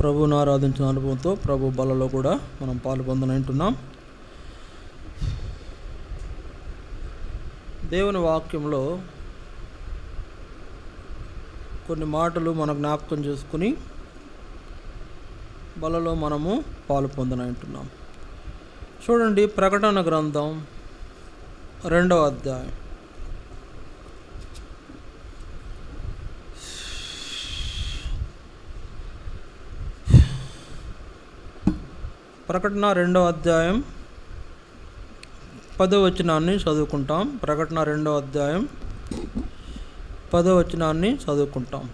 ప్రభువును ఆరాధించిన అనుభవంతో ప్రభు బలలో కూడా మనం పాలు పొందనంటున్నాం దేవుని వాక్యంలో కొన్ని మాటలు మనం జ్ఞాపకం చేసుకుని బలలో మనము పాలు పొందనంటున్నాం చూడండి ప్రకటన గ్రంథం రెండవ అధ్యాయం ప్రకటన రెండవ అధ్యాయం పదో వచనాన్ని చదువుకుంటాం ప్రకటన రెండవ అధ్యాయం పదో వచనాన్ని చదువుకుంటాం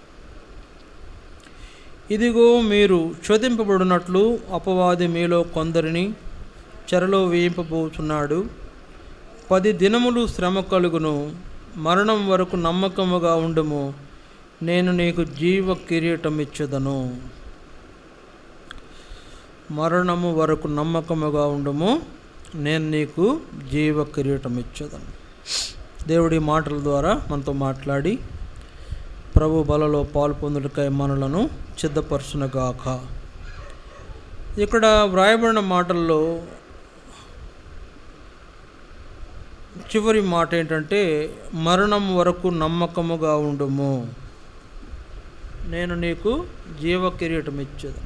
ఇదిగో మీరు శోధింపబడినట్లు అపవాది మీలో కొందరిని చెరలో వేయింపబోతున్నాడు పది దినములు శ్రమ కలుగును మరణం వరకు నమ్మకముగా ఉండుము నేను నీకు జీవ కిరీటం ఇచ్చేదను మరణము వరకు నమ్మకముగా ఉండుము నేను నీకు జీవ కిరీటం ఇచ్చేదను దేవుడి మాటల ద్వారా మనతో మాట్లాడి ప్రభు బలలో పాలు పొందుటకై మనలను సిద్ధపరచునగాక ఇక్కడ వ్రాయబడిన మాటల్లో చివరి మాట ఏంటంటే మరణం వరకు నమ్మకముగా ఉండుము నేను నీకు జీవ కిరీటం ఇచ్చేది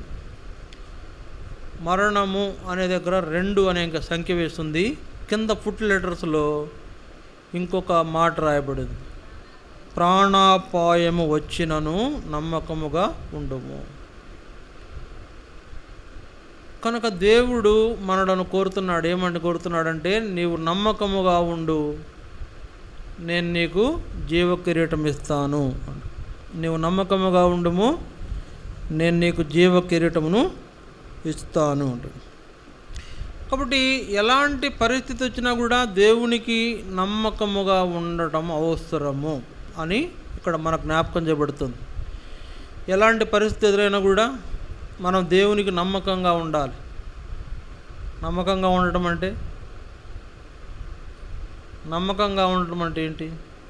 మరణము అనే దగ్గర రెండు అనే ఇంకా సంఖ్య వేస్తుంది కింద ఫుట్ లెటర్స్లో ఇంకొక మాట రాయబడింది ప్రాణాపాయము వచ్చినను నమ్మకముగా ఉండుము కనుక దేవుడు మనలను కోరుతున్నాడు ఏమని కోరుతున్నాడంటే నీవు నమ్మకముగా ఉండు నేను నీకు జీవ కిరీటం ఇస్తాను నీవు నమ్మకముగా ఉండుము నేను నీకు జీవ కిరీటమును ఇస్తాను అంటాడు కాబట్టి ఎలాంటి పరిస్థితి వచ్చినా కూడా దేవునికి నమ్మకముగా ఉండటం అవసరము అని ఇక్కడ మన జ్ఞాపకం చేయబడుతుంది ఎలాంటి పరిస్థితి ఎదురైనా కూడా మనం దేవునికి నమ్మకంగా ఉండాలి నమ్మకంగా ఉండటం అంటే నమ్మకంగా ఉండటం అంటే ఏంటి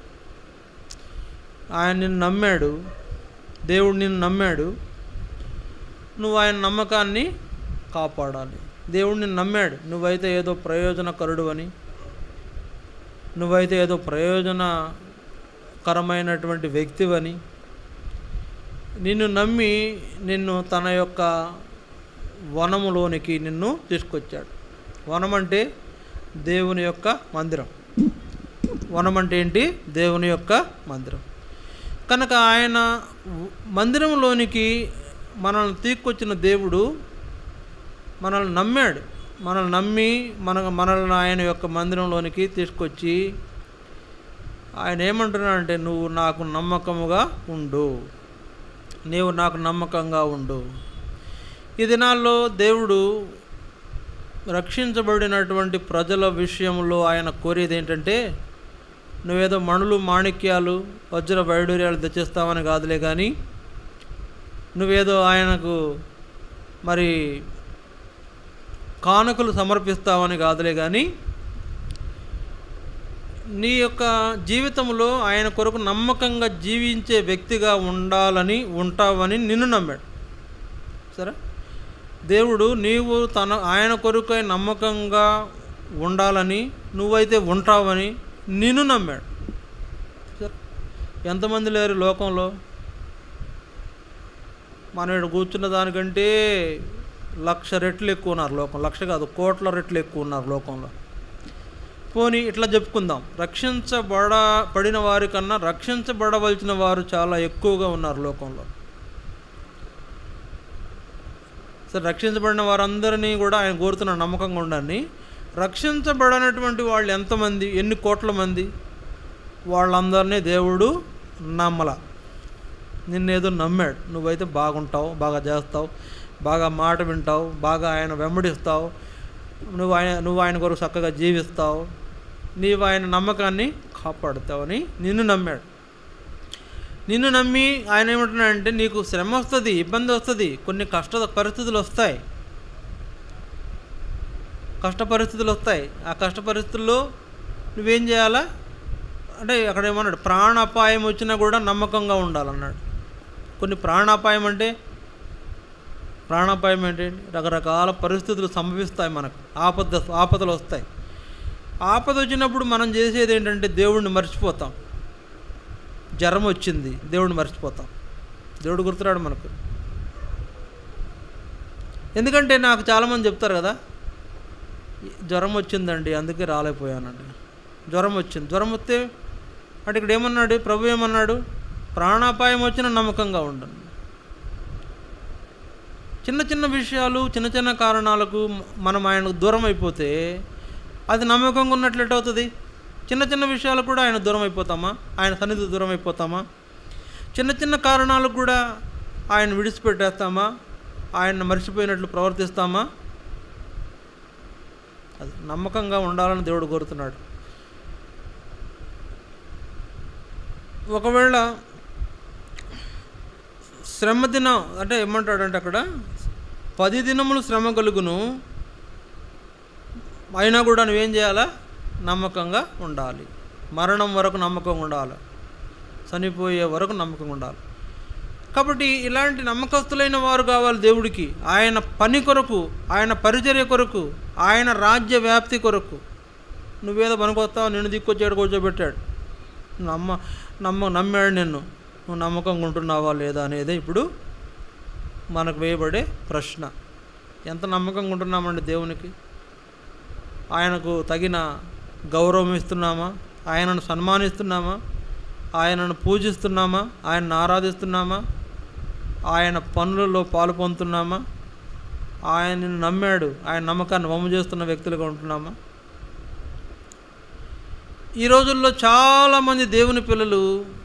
ఆయన నిన్ను నమ్మాడు దేవుడు నిన్ను నమ్మాడు నువ్వు ఆయన నమ్మకాన్ని కాపాడాలి దేవుడు నిన్ను నమ్మాడు నువ్వైతే ఏదో ప్రయోజనకరుడు అని నువ్వైతే ఏదో ప్రయోజనకరమైనటువంటి వ్యక్తివని నిన్ను నమ్మి నిన్ను తన యొక్క వనములోనికి నిన్ను తీసుకొచ్చాడు వనం అంటే దేవుని యొక్క మందిరం వనం అంటే ఏంటి దేవుని యొక్క మందిరం కనుక ఆయన మందిరంలోనికి మనల్ని తీసుకొచ్చిన దేవుడు మనల్ని నమ్మాడు మనల్ని నమ్మి మన మనల్ని ఆయన యొక్క మందిరంలోనికి తీసుకొచ్చి ఆయన ఏమంటున్నాడంటే నువ్వు నాకు నమ్మకముగా ఉండు నీవు నాకు నమ్మకంగా ఉండు ఈ దినాల్లో దేవుడు రక్షించబడినటువంటి ప్రజల విషయంలో ఆయన కోరేది ఏంటంటే నువ్వేదో మణులు మాణిక్యాలు వజ్ర వైడూర్యాలు తెచ్చిస్తావని కాదులే కానీ నువ్వేదో ఆయనకు మరి కానుకలు సమర్పిస్తావని కాదులే కానీ నీ యొక్క జీవితంలో ఆయన కొరకు నమ్మకంగా జీవించే వ్యక్తిగా ఉండాలని ఉంటావని నిన్ను నమ్మాడు సరే దేవుడు నీవు తన ఆయన కొరకై నమ్మకంగా ఉండాలని నువ్వైతే ఉంటావని నిన్ను నమ్మాడు సరే ఎంతమంది లేరు లోకంలో మనం ఇక్కడ కూర్చున్న దానికంటే లక్ష రెట్లు ఎక్కువ ఉన్నారు లోకం లక్ష కాదు కోట్ల రెట్లు ఎక్కువ ఉన్నారు లోకంలో పోనీ ఇట్లా చెప్పుకుందాం రక్షించబడ పడిన వారి కన్నా రక్షించబడవలసిన వారు చాలా ఎక్కువగా ఉన్నారు లోకంలో సరే రక్షించబడిన వారందరినీ కూడా ఆయన కోరుతున్న నమ్మకంగా ఉండండి రక్షించబడనటువంటి వాళ్ళు ఎంతమంది ఎన్ని కోట్ల మంది వాళ్ళందరినీ దేవుడు నమ్మల నిన్నేదో నమ్మాడు నువ్వైతే బాగుంటావు బాగా చేస్తావు బాగా మాట వింటావు బాగా ఆయన వెంబడిస్తావు నువ్వు ఆయన నువ్వు ఆయన కొరకు చక్కగా జీవిస్తావు నీవు ఆయన నమ్మకాన్ని కాపాడుతావని నిన్ను నమ్మాడు నిన్ను నమ్మి ఆయన ఏమంటున్నాడంటే నీకు శ్రమ వస్తుంది ఇబ్బంది వస్తుంది కొన్ని కష్ట పరిస్థితులు వస్తాయి కష్ట పరిస్థితులు వస్తాయి ఆ కష్ట పరిస్థితుల్లో నువ్వేం చేయాలా అంటే అక్కడ ఏమన్నాడు ప్రాణాపాయం వచ్చినా కూడా నమ్మకంగా ఉండాలన్నాడు కొన్ని ప్రాణాపాయం అంటే ప్రాణాపాయం ఏంటండి రకరకాల పరిస్థితులు సంభవిస్తాయి మనకు ఆపద ఆపదలు వస్తాయి ఆపద వచ్చినప్పుడు మనం చేసేది ఏంటంటే దేవుడిని మర్చిపోతాం జ్వరం వచ్చింది దేవుడిని మర్చిపోతాం దేవుడు గుర్తురాడు మనకు ఎందుకంటే నాకు చాలామంది చెప్తారు కదా జ్వరం వచ్చిందండి అందుకే రాలేకపోయానండి జ్వరం వచ్చింది జ్వరం వస్తే అంటే ఇక్కడ ఏమన్నాడు ప్రభు ఏమన్నాడు ప్రాణాపాయం వచ్చిన నమ్మకంగా ఉండండి చిన్న చిన్న విషయాలు చిన్న చిన్న కారణాలకు మనం ఆయనకు దూరం అయిపోతే అది నమ్మకంగా ఉన్నట్లు ఎటవుతుంది చిన్న చిన్న విషయాలకు కూడా ఆయన దూరం అయిపోతామా ఆయన సన్నిధి దూరం అయిపోతామా చిన్న చిన్న కారణాలకు కూడా ఆయన విడిచిపెట్టేస్తామా ఆయన మర్చిపోయినట్లు ప్రవర్తిస్తామా అది నమ్మకంగా ఉండాలని దేవుడు కోరుతున్నాడు ఒకవేళ శ్రమ దినం అంటే ఏమంటాడంటే అక్కడ పది దినములు శ్రమ కలుగును అయినా కూడా నువ్వేం చేయాలా నమ్మకంగా ఉండాలి మరణం వరకు నమ్మకంగా ఉండాలి చనిపోయే వరకు నమ్మకంగా ఉండాలి కాబట్టి ఇలాంటి నమ్మకస్తులైన వారు కావాలి దేవుడికి ఆయన పని కొరకు ఆయన పరిచర్య కొరకు ఆయన రాజ్య వ్యాప్తి కొరకు నువ్వేదో పనికొస్తావు నిన్ను దిక్కొచ్చాడు కూర్చోబెట్టాడు నమ్మ నమ్మ నమ్మాడు నిన్ను నువ్వు నమ్మకంగా ఉంటున్నావా లేదా అనేది ఇప్పుడు మనకు వేయబడే ప్రశ్న ఎంత నమ్మకంగా ఉంటున్నామండి దేవునికి ఆయనకు తగిన గౌరవం ఇస్తున్నామా ఆయనను సన్మానిస్తున్నామా ఆయనను పూజిస్తున్నామా ఆయనను ఆరాధిస్తున్నామా ఆయన పనులలో పాలు పొందుతున్నామా ఆయనను నమ్మాడు ఆయన నమ్మకాన్ని వమ్ము చేస్తున్న వ్యక్తులుగా ఉంటున్నామా ఈ రోజుల్లో చాలామంది దేవుని పిల్లలు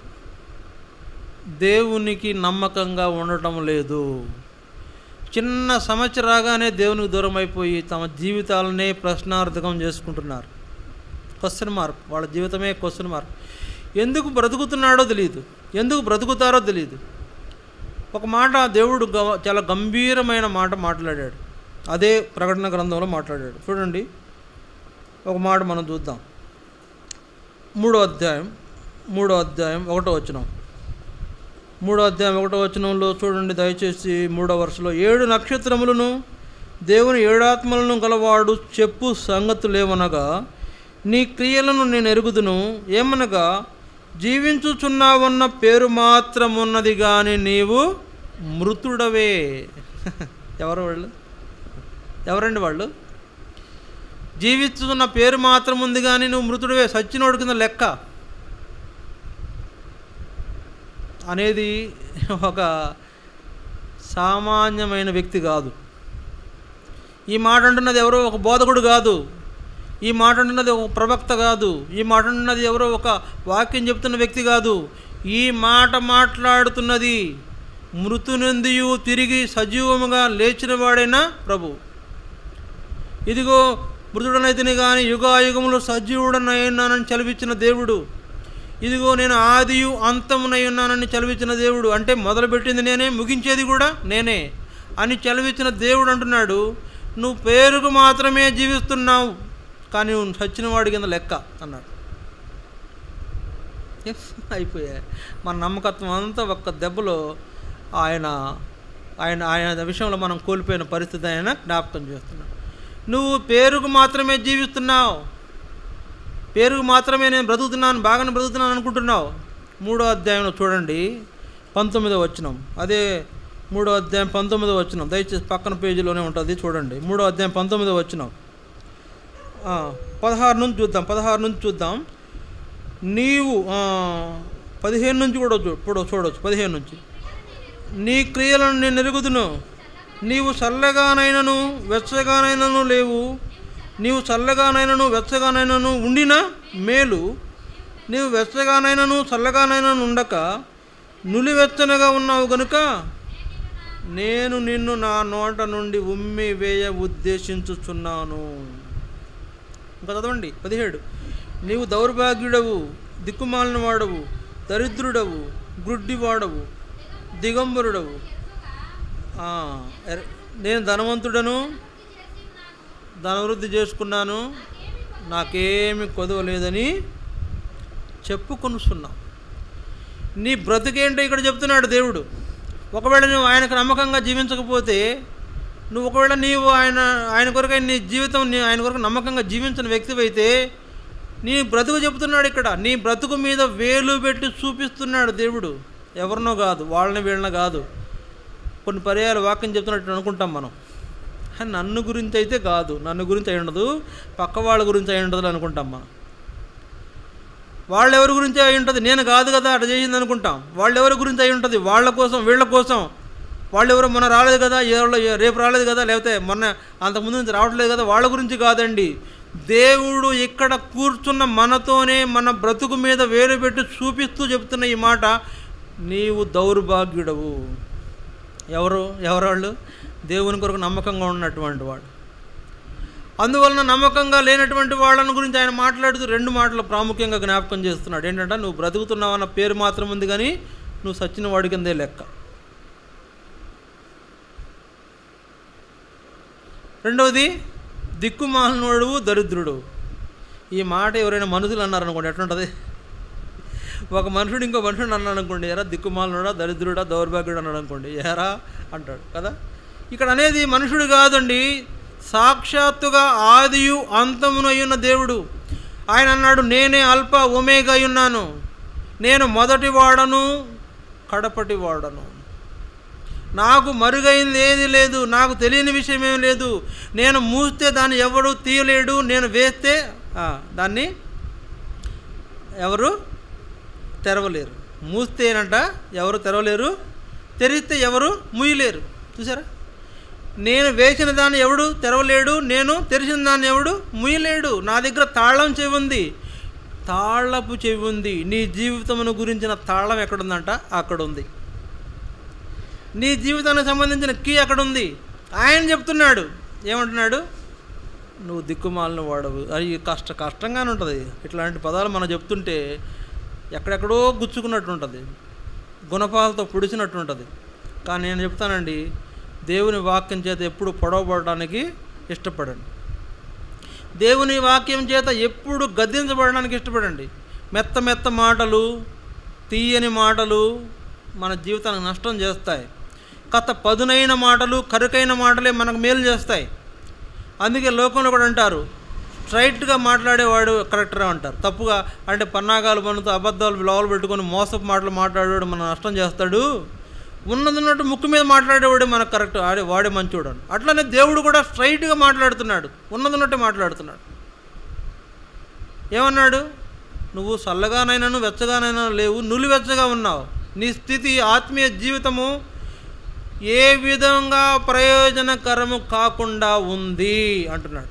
దేవునికి నమ్మకంగా ఉండటం లేదు చిన్న సమస్య రాగానే దేవునికి దూరం అయిపోయి తమ జీవితాలనే ప్రశ్నార్థకం చేసుకుంటున్నారు క్వశ్చన్ మార్క్ వాళ్ళ జీవితమే క్వశ్చన్ మార్క్ ఎందుకు బ్రతుకుతున్నాడో తెలియదు ఎందుకు బ్రతుకుతారో తెలియదు ఒక మాట దేవుడు గవ చాలా గంభీరమైన మాట మాట్లాడాడు అదే ప్రకటన గ్రంథంలో మాట్లాడాడు చూడండి ఒక మాట మనం చూద్దాం మూడో అధ్యాయం మూడో అధ్యాయం ఒకటో వచనం మూడో అధ్యాయం ఒకటో వచనంలో చూడండి దయచేసి మూడో వరుసలో ఏడు నక్షత్రములను దేవుని ఏడాత్మలను గలవాడు చెప్పు సంగతులేమనగా నీ క్రియలను నేను ఎరుగుదును ఏమనగా జీవించుచున్నావన్న పేరు మాత్రమున్నది కానీ నీవు మృతుడవే ఎవరు వాళ్ళు ఎవరండి వాళ్ళు జీవిస్తున్న పేరు మాత్రం ఉంది కానీ నువ్వు మృతుడివే సచ్చినోడు కింద లెక్క అనేది ఒక సామాన్యమైన వ్యక్తి కాదు ఈ మాట అంటున్నది ఎవరో ఒక బోధకుడు కాదు ఈ మాట అంటున్నది ఒక ప్రవక్త కాదు ఈ మాట అంటున్నది ఎవరో ఒక వాక్యం చెప్తున్న వ్యక్తి కాదు ఈ మాట మాట్లాడుతున్నది మృతునందియు తిరిగి సజీవముగా లేచిన వాడైనా ప్రభు ఇదిగో మృతుడనైతిని కానీ యుగాయుగములు సజీవుడనైనానని చలివిచ్చిన దేవుడు ఇదిగో నేను ఆదియు అంతమునై ఉన్నానని చలివిచ్చిన దేవుడు అంటే మొదలుపెట్టింది నేనే ముగించేది కూడా నేనే అని చలివిచ్చిన దేవుడు అంటున్నాడు నువ్వు పేరుకు మాత్రమే జీవిస్తున్నావు కానీ నువ్వు చచ్చిన వాడి కింద లెక్క అన్నాడు అయిపోయాయి మన నమ్మకత్వం అంతా ఒక్క దెబ్బలో ఆయన ఆయన ఆయన విషయంలో మనం కోల్పోయిన పరిస్థితి ఆయన జ్ఞాపకం చేస్తున్నాడు నువ్వు పేరుకు మాత్రమే జీవిస్తున్నావు పేరుకు మాత్రమే నేను బ్రతుకుతున్నాను బాగానే బ్రతుకుతున్నాను అనుకుంటున్నావు మూడో అధ్యాయంలో చూడండి పంతొమ్మిదో వచ్చినం అదే మూడో అధ్యాయం పంతొమ్మిదో వచ్చినం దయచేసి పక్కన పేజీలోనే ఉంటుంది చూడండి మూడో అధ్యాయం పంతొమ్మిదో వచ్చినం పదహారు నుంచి చూద్దాం పదహారు నుంచి చూద్దాం నీవు ఆ, పదిహేను నుంచి కూడా చూ ఇప్పుడు చూడవచ్చు పదిహేను నుంచి నీ క్రియలను నేను ఎరుగుదును నీవు చల్లగానైనను వెచ్చగానైనను లేవు నీవు చల్లగానైనను వెచ్చగానైనను ఉండిన మేలు నీవు వెచ్చగానైనను చల్లగానైనను ఉండక నులివెచ్చనగా ఉన్నావు గనుక నేను నిన్ను నా నోట నుండి ఉమ్మి వేయ ఉద్దేశించుచున్నాను ఇంకా చదవండి పదిహేడు నీవు దౌర్భాగ్యుడవు దిక్కుమాలిన వాడవు దరిద్రుడవు గుడ్డివాడవు దిగంబరుడవు ఆ, ఎర- నేను ధనవంతుడను ధనవృద్ధి చేసుకున్నాను నాకేమి కొదవ లేదని చెప్పుకొనుస్తున్నాం నీ బ్రతుకేంటో ఇక్కడ చెప్తున్నాడు దేవుడు ఒకవేళ నువ్వు ఆయనకు నమ్మకంగా జీవించకపోతే నువ్వు ఒకవేళ నీవు ఆయన ఆయన కొరకు నీ జీవితం నీ ఆయన కొరకు నమ్మకంగా జీవించిన వ్యక్తివైతే నీ బ్రతుకు చెబుతున్నాడు ఇక్కడ నీ బ్రతుకు మీద వేలు పెట్టి చూపిస్తున్నాడు దేవుడు ఎవరినో కాదు వాళ్ళని వీళ్ళని కాదు కొన్ని పర్యాలు వాక్యం చెప్తున్నట్టు అనుకుంటాం మనం కానీ నన్ను గురించి అయితే కాదు నన్ను గురించి అయి ఉండదు పక్క వాళ్ళ గురించి అయి ఉండదు అనుకుంటాం మనం వాళ్ళు ఎవరి గురించి అయి ఉంటుంది నేను కాదు కదా అట్లా చేసింది అనుకుంటాం వాళ్ళు ఎవరి గురించి అయి ఉంటుంది వాళ్ళ కోసం వీళ్ళ కోసం వాళ్ళు ఎవరో మొన్న రాలేదు కదా ఎవరో రేపు రాలేదు కదా లేకపోతే మొన్న అంతకుముందు నుంచి రావట్లేదు కదా వాళ్ళ గురించి కాదండి దేవుడు ఇక్కడ కూర్చున్న మనతోనే మన బ్రతుకు మీద వేలు పెట్టి చూపిస్తూ చెప్తున్న ఈ మాట నీవు దౌర్భాగ్యుడవు ఎవరు ఎవరాళ్ళు దేవుని కొరకు నమ్మకంగా ఉన్నటువంటి వాడు అందువలన నమ్మకంగా లేనటువంటి వాళ్ళని గురించి ఆయన మాట్లాడుతూ రెండు మాటలు ప్రాముఖ్యంగా జ్ఞాపకం చేస్తున్నాడు ఏంటంటే నువ్వు బ్రతుకుతున్నావు అన్న పేరు మాత్రం ఉంది కానీ నువ్వు సచ్చిన వాడి కిందే లెక్క రెండవది దిక్కుమాలినోడు దరిద్రుడు ఈ మాట ఎవరైనా మనుషులు అన్నారనుకోండి ఎట్లుంటుంది ఒక మనుషుడు ఇంకో మనుషుడు అన్నాడు అనుకోండి ఎరా దిక్కుమాలినోడా దరిద్రుడా దౌర్భాగ్యుడు అన్నాడు అనుకోండి ఎరా అంటాడు కదా ఇక్కడ అనేది మనుషుడు కాదండి సాక్షాత్తుగా ఆదియు అంతమును అయ్యున్న దేవుడు ఆయన అన్నాడు నేనే అల్ప ఒమేగా ఉన్నాను నేను మొదటి వాడను కడపటి వాడను నాకు మరుగైంది ఏది లేదు నాకు తెలియని విషయం ఏం లేదు నేను మూస్తే దాన్ని ఎవడు తీయలేడు నేను వేస్తే ఆ, దాన్ని ఎవరు తెరవలేరు మూస్తేనంట ఎవరు తెరవలేరు తెరిస్తే ఎవరు ముయ్యలేరు చూసారా నేను వేసిన దాన్ని ఎవడు తెరవలేడు నేను తెరిచిన దాన్ని ఎవడు ముయ్యలేడు నా దగ్గర తాళం చెవి ఉంది తాళపు చెవి ఉంది నీ జీవితమును గురించిన తాళం ఎక్కడుందంట అక్కడ ఉంది నీ జీవితానికి సంబంధించిన కీ అక్కడ ఉంది ఆయన చెప్తున్నాడు ఏమంటున్నాడు నువ్వు దిక్కుమాలిన వాడవు అది కష్ట కష్టంగానే ఉంటుంది ఇట్లాంటి పదాలు మనం చెప్తుంటే ఎక్కడెక్కడో గుచ్చుకున్నట్టు ఉంటుంది గుణపాలతో పొడిచినట్టు ఉంటుంది కానీ నేను చెప్తానండి దేవుని వాక్యం చేత ఎప్పుడు పొడవబడడానికి ఇష్టపడండి దేవుని వాక్యం చేత ఎప్పుడు గద్దించబడడానికి ఇష్టపడండి మెత్త మెత్త మాటలు తీయని మాటలు మన జీవితానికి నష్టం చేస్తాయి కథ పదునైన మాటలు కరుకైన మాటలే మనకు మేలు చేస్తాయి అందుకే లోకంలో కూడా అంటారు స్ట్రైట్గా మాట్లాడేవాడు కరెక్టరా అంటారు తప్పుగా అంటే పన్నాగాలు పనులతో అబద్ధాలు లోపల పెట్టుకొని మోసపు మాటలు మాట్లాడేవాడు మన నష్టం చేస్తాడు ఉన్నది ఉన్నట్టు ముక్కు మీద మాట్లాడేవాడే మనకు కరెక్ట్ ఆడే వాడే మంచోడు అని అట్లనే దేవుడు కూడా స్ట్రైట్గా మాట్లాడుతున్నాడు ఉన్నది ఉన్నట్టే మాట్లాడుతున్నాడు ఏమన్నాడు నువ్వు చల్లగానైనాను వెచ్చగానైనా లేవు నులివెచ్చగా ఉన్నావు నీ స్థితి ఆత్మీయ జీవితము ఏ విధంగా ప్రయోజనకరము కాకుండా ఉంది అంటున్నాడు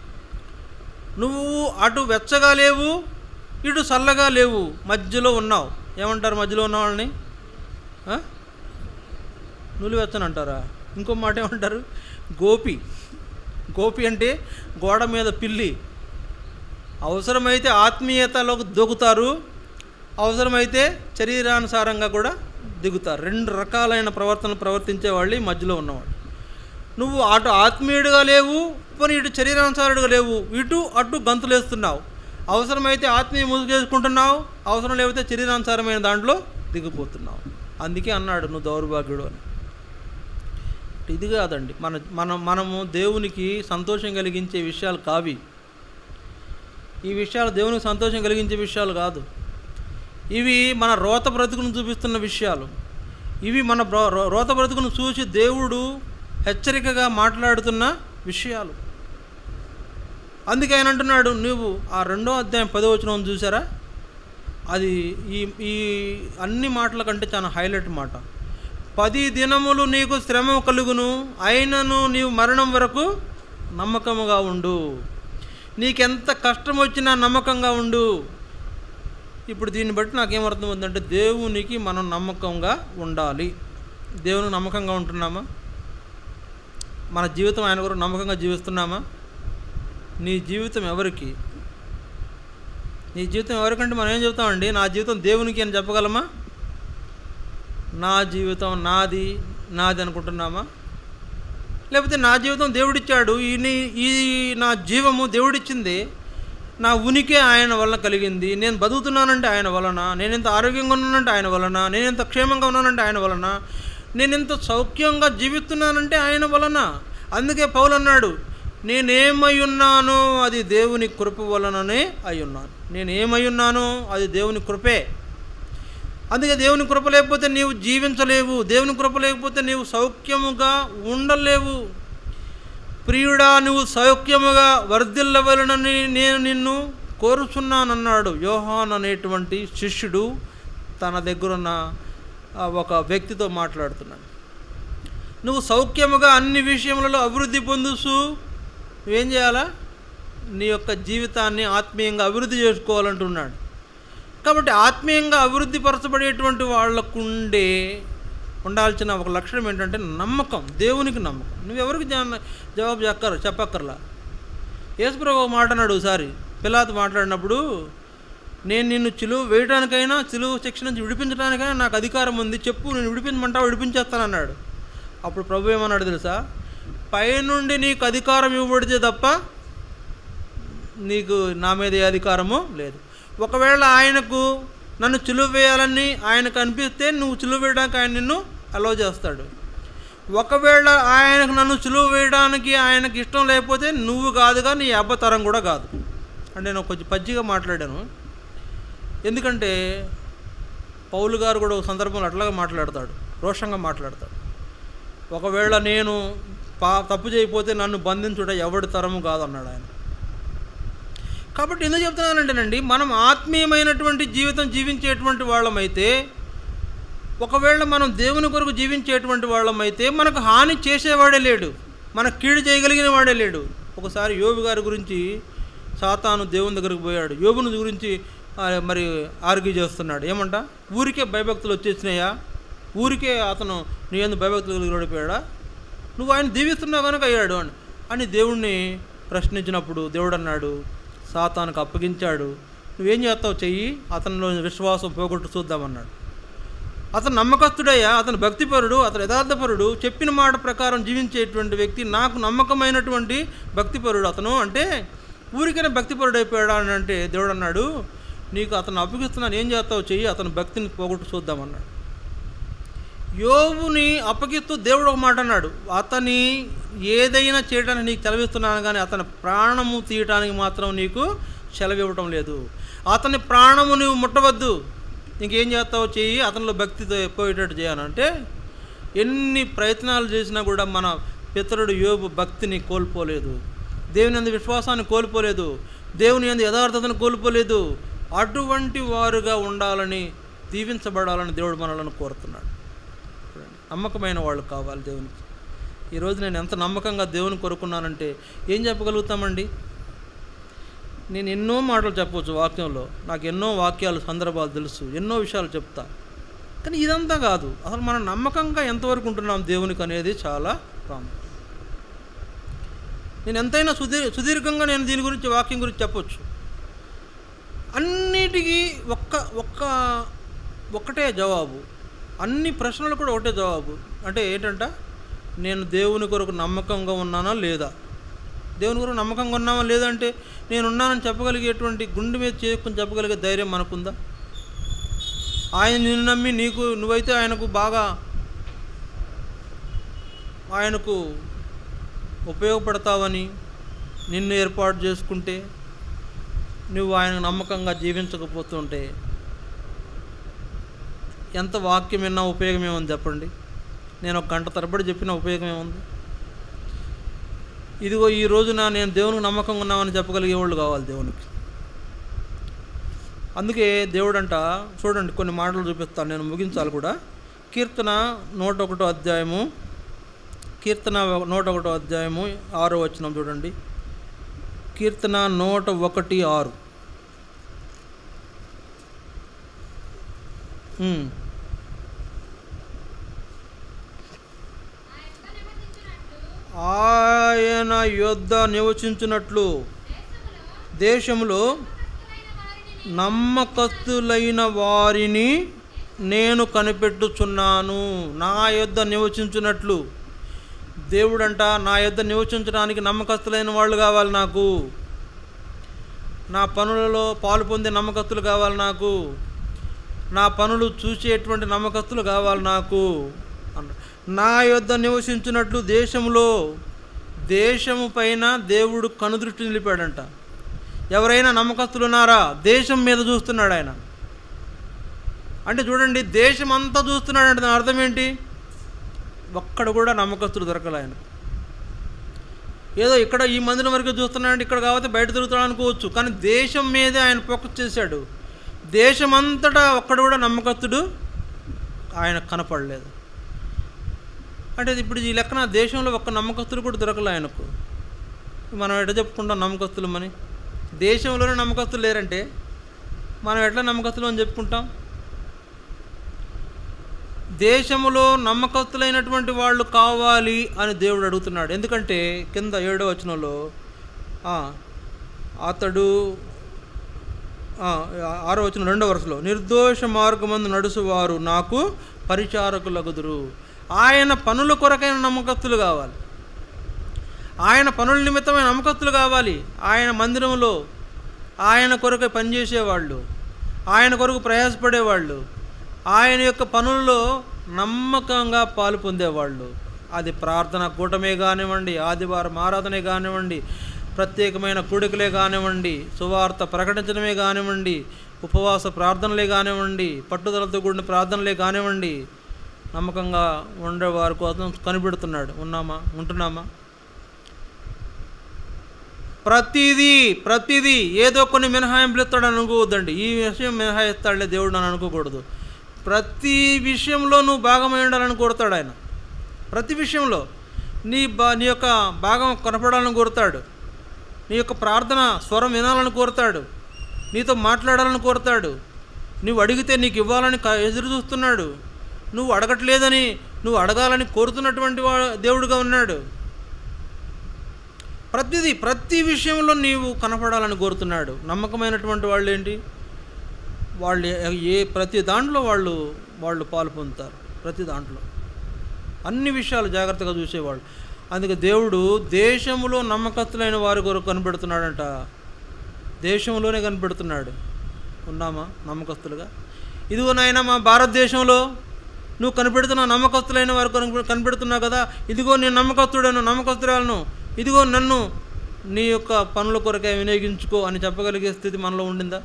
నువ్వు అటు వెచ్చగా లేవు ఇటు చల్లగా లేవు మధ్యలో ఉన్నావు ఏమంటారు మధ్యలో ఉన్న వాళ్ళని ఆ? నులివెచ్చని అంటారా ఇంకో మాట ఏమంటారు గోపి గోపి అంటే గోడ మీద పిల్లి అవసరమైతే ఆత్మీయతలోకి దూకుతారు అవసరమైతే శరీరానుసారంగా కూడా దిగుతారు రెండు రకాలైన ప్రవర్తన ప్రవర్తించే వాళ్ళు ఈ మధ్యలో ఉన్నవాడు నువ్వు అటు ఆత్మీయుడిగా లేవు పోనీ ఇటు శరీరానుసారుడిగా లేవు ఇటు అటు గంతులేస్తున్నావు అవసరమైతే ఆత్మీయ ముసుగేసుకుంటున్నావు అవసరం లేకపోతే శరీరానుసారమైన దాంట్లో దిగిపోతున్నావు అందుకే అన్నాడు నువ్వు దౌర్భాగ్యుడు అని ఇది కాదండి మన మనం మనము దేవునికి సంతోషం కలిగించే విషయాలు కావి ఈ విషయాలు దేవునికి సంతోషం కలిగించే విషయాలు కాదు ఇవి మన రోత బ్రతుకును చూపిస్తున్న విషయాలు ఇవి మన బ్ర- రో- రోత బ్రతుకును చూసి దేవుడు హెచ్చరికగా మాట్లాడుతున్న విషయాలు అందుకే ఆయన అంటున్నాడు నువ్వు ఆ రెండో అధ్యాయం పదో వచనం చూసారా అది ఈ ఈ అన్ని మాటల కంటే చాలా హైలైట్ మాట పది దినములు నీకు శ్రమ కలుగును అయినను నీవు మరణం వరకు నమ్మకముగా ఉండు నీకెంత కష్టం వచ్చినా నమ్మకంగా ఉండు ఇప్పుడు దీన్ని బట్టి నాకేమర్థం అవుతుందంటే దేవునికి మనం నమ్మకంగా ఉండాలి దేవునికి నమ్మకంగా ఉంటున్నామా మన జీవితం ఆయన కొరకు నమ్మకంగా జీవిస్తున్నామా నీ జీవితం ఎవరికి నీ జీవితం ఎవరికంటే మనం ఏం చెప్తామండి నా జీవితం దేవునికి అని చెప్పగలమా నా జీవితం నాది నాది అనుకుంటున్నామా లేకపోతే నా జీవితం దేవుడిచ్చాడు ఈ నీ- ఈ నా జీవము దేవుడిచ్చింది నా ఉనికి ఆయన వలన కలిగింది నేను బతుకుతున్నానంటే ఆయన వలన నేను ఎంత ఆరోగ్యంగా ఉన్నానంటే ఆయన వలన నేను ఎంత క్షేమంగా ఉన్నానంటే ఆయన వలన నేను ఇంత సౌఖ్యంగా జీవిస్తున్నానంటే ఆయన వలన అందుకే పౌలు అన్నాడు నేనేమై ఉన్నానో అది దేవుని కృప వలననే అయి ఉన్నాను నేను ఏమై ఉన్నానో అది దేవుని కృపే అందుకే దేవుని కృప లేకపోతే నీవు జీవించలేవు దేవుని కృప లేకపోతే నీవు సౌఖ్యముగా ఉండలేవు ప్రియుడా నువ్వు సౌఖ్యముగా వర్ధిల్లవలనని నేను నిన్ను కోరుచున్నానన్నాడు యోహాన్ అనేటువంటి శిష్యుడు తన దగ్గరున్న ఆ, ఒక వ్యక్తితో మాట్లాడుతున్నాడు నువ్వు సౌఖ్యముగా అన్ని విషయములలో అభివృద్ధి పొందుసు నువ్వేం చేయాలా నీ యొక్క జీవితాన్ని ఆత్మీయంగా అభివృద్ధి చేసుకోవాలంటున్నాడు కాబట్టి ఆత్మీయంగా అభివృద్ధి పరచబడేటువంటి వాళ్ళకుండే ఉండాల్సిన ఒక లక్షణం ఏంటంటే నమ్మకం దేవునికి నమ్మకం నువ్వెవరికి జా- జవాబు చెప్పరు చెప్పక్కర్లా యేసుప్రభు ఒక మాట అన్నాడు ఒకసారి పిలాతు మాట్లాడినప్పుడు నేను నిన్ను చిలువ వేయడానికైనా చిలువ శిక్ష నుంచి విడిపించడానికైనా నాకు అధికారం ఉంది చెప్పు నేను విడిపించమంటావు విడిపించేస్తానన్నాడు అప్పుడు ప్రభు ఏమన్నాడు తెలుసా పైనుండి నీకు అధికారం ఇవ్వబడితే తప్ప నీకు నా మీద ఏ అధికారము లేదు ఒకవేళ ఆయనకు నన్ను చిలువ వేయాలని ఆయనకు అనిపిస్తే నువ్వు చిలువ వేయడానికి ఆయన నిన్ను అలో చేస్తాడు ఒకవేళ ఆయనకు నన్ను చిలువ వేయడానికి ఆయనకి ఇష్టం లేకపోతే నువ్వు కాదుగా నీ అబ్బతరం కూడా కాదు అంటే నేను కొంచెం పచ్చిగా మాట్లాడాను ఎందుకంటే పౌలు గారు కూడా ఒక సందర్భంలో అట్లాగే మాట్లాడతాడు రోషంగా మాట్లాడతాడు ఒకవేళ నేను పా తప్పు చేయకపోతే నన్ను బంధించుట ఎవడి తరము కాదన్నాడు ఆయన కాబట్టి ఎందుకు చెప్తున్నానంటేనండి మనం ఆత్మీయమైనటువంటి జీవితం జీవించేటువంటి వాళ్ళమైతే ఒకవేళ మనం దేవుని కొరకు జీవించేటువంటి వాళ్ళమైతే మనకు హాని చేసేవాడే లేడు మనకు కీడు చేయగలిగిన వాడే లేడు ఒకసారి యోబు గారి గురించి సాతాను దేవుని దగ్గరికి పోయాడు యోబుని గురించి ఆ, మరి ఆర్గ్యూ చేస్తున్నాడు ఏమంట ఊరికే భయభక్తులు వచ్చేసినాయా ఊరికే అతను నీ ఎందుకు భయభక్తులు కలిగి ఓడిపోయాడా నువ్వు ఆయన దీవిస్తున్నావు కనుక అయ్యాడు అని అని దేవుణ్ణి ప్రశ్నించినప్పుడు దేవుడు అన్నాడు సాతానికి అప్పగించాడు నువ్వేం చేస్తావు చెయ్యి అతనిలో విశ్వాసం పోగొట్టు చూద్దామన్నాడు అతను నమ్మకస్తుడయ్యా అతను భక్తిపరుడు అతను యథార్థపరుడు చెప్పిన మాట ప్రకారం జీవించేటువంటి వ్యక్తి నాకు నమ్మకమైనటువంటి భక్తిపరుడు అతను అంటే ఊరికైనా భక్తిపరుడు అయిపోయాడా అని అంటే దేవుడు అన్నాడు నీకు అతను అప్పగిస్తున్నాను ఏం చేస్తావు చెయ్యి అతని భక్తిని పోగొట్టు చూద్దామన్నాడు యోబుని అప్పగిస్తూ దేవుడు ఒక మాట అన్నాడు అతని ఏదైనా చేయడానికి నీకు సెలవిస్తున్నాను కానీ అతని ప్రాణము తీయటానికి మాత్రం నీకు సెలవివ్వటం లేదు అతని ప్రాణము నువ్వు ముట్టవద్దు ఇంకేం చేస్తావో చెయ్యి అతనిలో భక్తితో పోయేటట్టు చేయాలంటే ఎన్ని ప్రయత్నాలు చేసినా కూడా మన పితరుడు యోబు భక్తిని కోల్పోలేదు దేవుని అందు విశ్వాసాన్ని కోల్పోలేదు దేవుని అందు యథార్థతను కోల్పోలేదు అటువంటి వారుగా ఉండాలని దీవించబడాలని దేవుడు మనలను కోరుతున్నాడు చూడండి, నమ్మకమైన వాళ్ళు కావాలి దేవునికి ఈరోజు నేను ఎంత నమ్మకంగా దేవుని కొరుకున్నానంటే ఏం చెప్పగలుగుతామండి నేను ఎన్నో మాటలు చెప్పవచ్చు వాక్యంలో నాకు ఎన్నో వాక్యాలు సందర్భాలు తెలుసు ఎన్నో విషయాలు చెప్తా కానీ ఇదంతా కాదు అసలు మనం నమ్మకంగా ఎంతవరకు ఉంటున్నాం దేవునికి అనేది చాలా ప్రాముఖ్యం నేను ఎంతైనా సుదీర్ సుదీర్ఘంగా నేను దీని గురించి వాక్యం గురించి చెప్పొచ్చు అన్నిటికీ ఒక్క ఒక్క ఒక్కటే జవాబు అన్ని ప్రశ్నలు కూడా ఒకటే జవాబు అంటే ఏంటంట నేను దేవుని కొరకు నమ్మకంగా ఉన్నానా లేదా దేవుని కొరకు నమ్మకంగా ఉన్నామా లేదంటే నేను ఉన్నానని చెప్పగలిగేటువంటి గుండె మీద చేసుకుని చెప్పగలిగే ధైర్యం మనకుందా ఆయన నిన్ను నమ్మి నీకు నువ్వైతే ఆయనకు బాగా ఆయనకు ఉపయోగపడతావని నిన్ను ఏర్పాటు చేసుకుంటే నువ్వు ఆయన నమ్మకంగా జీవించకపోతుంటే ఎంత వాక్యం విన్నా ఉపయోగం ఏముంది చెప్పండి నేను ఒక గంట తరబడి చెప్పిన ఉపయోగం ఏముంది ఇదిగో ఈ రోజున నేను దేవునికి నమ్మకంగా ఉన్నామని చెప్పగలిగేవాళ్ళు కావాలి దేవునికి అందుకే దేవుడంట చూడండి కొన్ని మాటలు చూపిస్తాను నేను ముగించాలి కూడా కీర్తన నూట ఒకటో అధ్యాయము కీర్తన నూట ఒకటో అధ్యాయము ఆరో వచ్చినాం చూడండి కీర్తన నూట ఒకటి ఆరు ఉమ్. ఆయన యొద్ద నివసించున్నట్లు దేశంలో నమ్మకస్తులైన వారిని నేను కనిపెట్టుచున్నాను నా యొద్ద నివసించున్నట్లు దేవుడంట నా యొద్ద నివసించడానికి నమ్మకస్తులైన వాళ్ళు కావాలి నాకు నా పనులలో పాలు పొందే నమ్మకస్తులు కావాలి నాకు నా పనులు చూసేటువంటి నమ్మకస్తులు కావాలి నాకు అన్న నా యొద్ద నివసించినట్లు దేశంలో దేశము పైన దేవుడు కనుదృష్టి నిలిపాడంట ఎవరైనా నమ్మకస్తులు ఉన్నారా దేశం మీద చూస్తున్నాడు ఆయన అంటే చూడండి దేశం అంతా చూస్తున్నాడు అంటే దాని అర్థం ఏంటి ఒక్కడ కూడా నమ్మకస్తుడు దొరకలే ఆయన ఏదో ఇక్కడ ఈ మందిరం వరకు చూస్తున్నాడు ఇక్కడ కాబట్టి బయట తిరుగుతాడు అనుకోవచ్చు కానీ దేశం మీదే ఆయన ఫోకస్ చేశాడు దేశం అంతటా ఒక్కడ కూడా నమ్మకస్తుడు ఆయన కనపడలేదు అంటే ఇప్పుడు ఈ లెక్కన దేశంలో ఒక్క నమ్మకస్తుడు కూడా దొరకలే ఆయనకు మనం ఎట్లా చెప్పుకుంటాం నమ్మకస్తులమని దేశంలోనే నమ్మకస్తులు లేరంటే మనం ఎట్లా నమ్మకస్తులు అని చెప్పుకుంటాం దేశములో నమ్మకస్తులైనటువంటి వాళ్ళు కావాలి అని దేవుడు అడుగుతున్నాడు ఎందుకంటే కింద ఏడో వచనంలో ఆ, అతడు ఆ, ఆరో వచ్చిన రెండో వరుసలో నిర్దోష మార్గమందు నడుచువారు నాకు పరిచారకులగుదురు ఆయన పనుల కొరకైన నమ్మకస్తులు కావాలి ఆయన పనుల నిమిత్తమైన నమ్మకస్తులు కావాలి ఆయన మందిరంలో ఆయన కొరకు పనిచేసేవాళ్ళు ఆయన కొరకు ప్రయాసపడేవాళ్ళు ఆయన యొక్క పనుల్లో నమ్మకంగా పాలు పొందేవాళ్ళు అది ప్రార్థన కూటమే కానివ్వండి ఆదివారం ఆరాధనే కానివ్వండి ప్రత్యేకమైన కూడికలే కానివ్వండి సువార్త ప్రకటించడమే కానివ్వండి ఉపవాస ప్రార్థనలే కానివ్వండి పట్టుదలతో కూడిన ప్రార్థనలే కానివ్వండి నమ్మకంగా ఉండే వారి కోసం కనిపెడుతున్నాడు ఉన్నామా ఉంటున్నామా ప్రతిదీ ప్రతిదీ ఏదో కొన్ని మినహాయింపులు ఇస్తాడు అనుకోవద్దండి ఈ విషయం మినహాయిస్తాడులే దేవుడు నన్ను అనుకోకూడదు ప్రతి విషయంలో నువ్వు భాగమై ఉండాలని కోరుతాడు ఆయన ప్రతి విషయంలో నీ బా నీ యొక్క భాగం కనపడాలని కోరుతాడు నీ యొక్క ప్రార్థన స్వరం వినాలని కోరుతాడు నీతో మాట్లాడాలని కోరుతాడు నువ్వు అడిగితే నీకు ఇవ్వాలని క- ఎదురు చూస్తున్నాడు నువ్వు అడగట్లేదని నువ్వు అడగాలని కోరుతున్నటువంటి వా దేవుడుగా ఉన్నాడు ప్రతిదీ ప్రతి విషయంలో నీవు కనపడాలని కోరుతున్నాడు నమ్మకమైనటువంటి వాళ్ళు ఏంటి వాళ్ళు ఏ- ఏ ప్రతి దాంట్లో వాళ్ళు వాళ్ళు పాలు పొందుతారు ప్రతి దాంట్లో అన్ని విషయాలు జాగ్రత్తగా చూసేవాళ్ళు అందుకే దేవుడు దేశంలో నమ్మకస్తులైన వారి కొరకు కనిపెడుతున్నాడంట దేశంలోనే కనిపెడుతున్నాడు ఉన్నామా నమ్మకస్తులుగా ఇదిగో నాయన మా భారతదేశంలో నువ్వు కనిపెడుతున్న నమ్మకస్తులైన వారు కనిపె కనిపెడుతున్నావు కదా ఇదిగో నేను నమ్మకస్తుడను నమ్మకస్తురాలను ఇదిగో నన్ను నీ యొక్క పనుల కొరకే వినియోగించుకో అని చెప్పగలిగే స్థితి మనలో ఉండిందా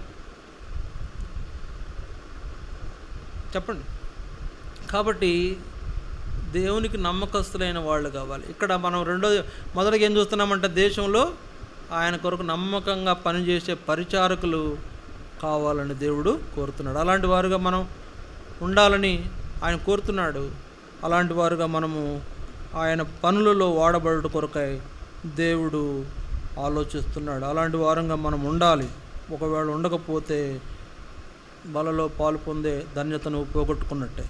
చెప్పండి కాబట్టి దేవునికి నమ్మకస్తులైన వాళ్ళు కావాలి ఇక్కడ మనం రెండో మొదటిగా ఏం చూస్తున్నామంటే దేశంలో ఆయన కొరకు నమ్మకంగా పనిచేసే పరిచారకులు కావాలని దేవుడు కోరుతున్నాడు అలాంటి వారుగా మనం ఉండాలని ఆయన కోరుతున్నాడు అలాంటి వారుగా మనము ఆయన పనులలో వాడబడుట కొరకై దేవుడు ఆలోచిస్తున్నాడు అలాంటి వారంగా మనం ఉండాలి ఒకవేళ ఉండకపోతే బలలో పాలు పొందే ధన్యతను పోగొట్టుకున్నట్టే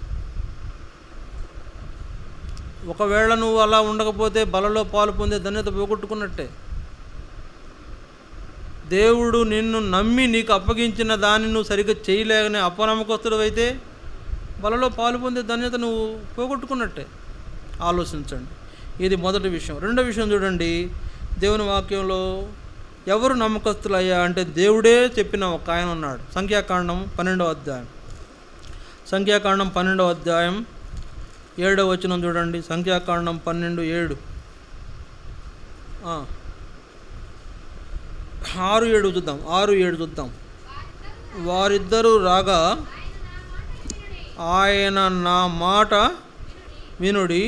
ఒకవేళ నువ్వు అలా ఉండకపోతే బలలో పాలు పొందే ధన్యత పోగొట్టుకున్నట్టే దేవుడు నిన్ను నమ్మి నీకు అప్పగించిన దాన్ని నువ్వు సరిగ్గా చేయలేకనే అపనమ్మకస్తుడు అయితే బలలో పాలు పొందే ధన్యత నువ్వు పోగొట్టుకున్నట్టే ఆలోచించండి ఇది మొదటి విషయం రెండో విషయం చూడండి దేవుని వాక్యంలో ఎవరు నమ్మకస్తులయ్యా అంటే దేవుడే చెప్పిన ఒక ఆయన ఉన్నాడు సంఖ్యాకాండం పన్నెండవ అధ్యాయం సంఖ్యాకాండం పన్నెండవ అధ్యాయం ఏడవ వచనం చూడండి సంఖ్యాకాండం పన్నెండు ఏడు ఆ. ఆరు ఏడు చూద్దాం ఆరు ఏడు చూద్దాం వారిద్దరూ రాగా ఆయన నా మాట వినుడి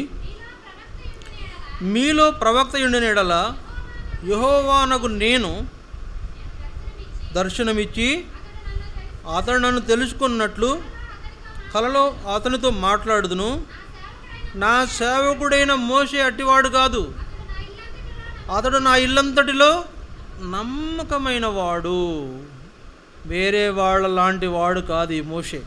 మీలో ప్రవక్త ఉండిన ఎడల యహోవానకు నేను దర్శనమిచ్చి అతడు నన్ను తెలుసుకున్నట్లు కలలో అతనితో మాట్లాడుదును నా సేవకుడైన మోసే అట్టివాడు కాదు అతడు నా ఇల్లంతటిలో నమ్మకమైన వాడు వేరే వాళ్ళ లాంటి వాడు కాదు ఈ మోషే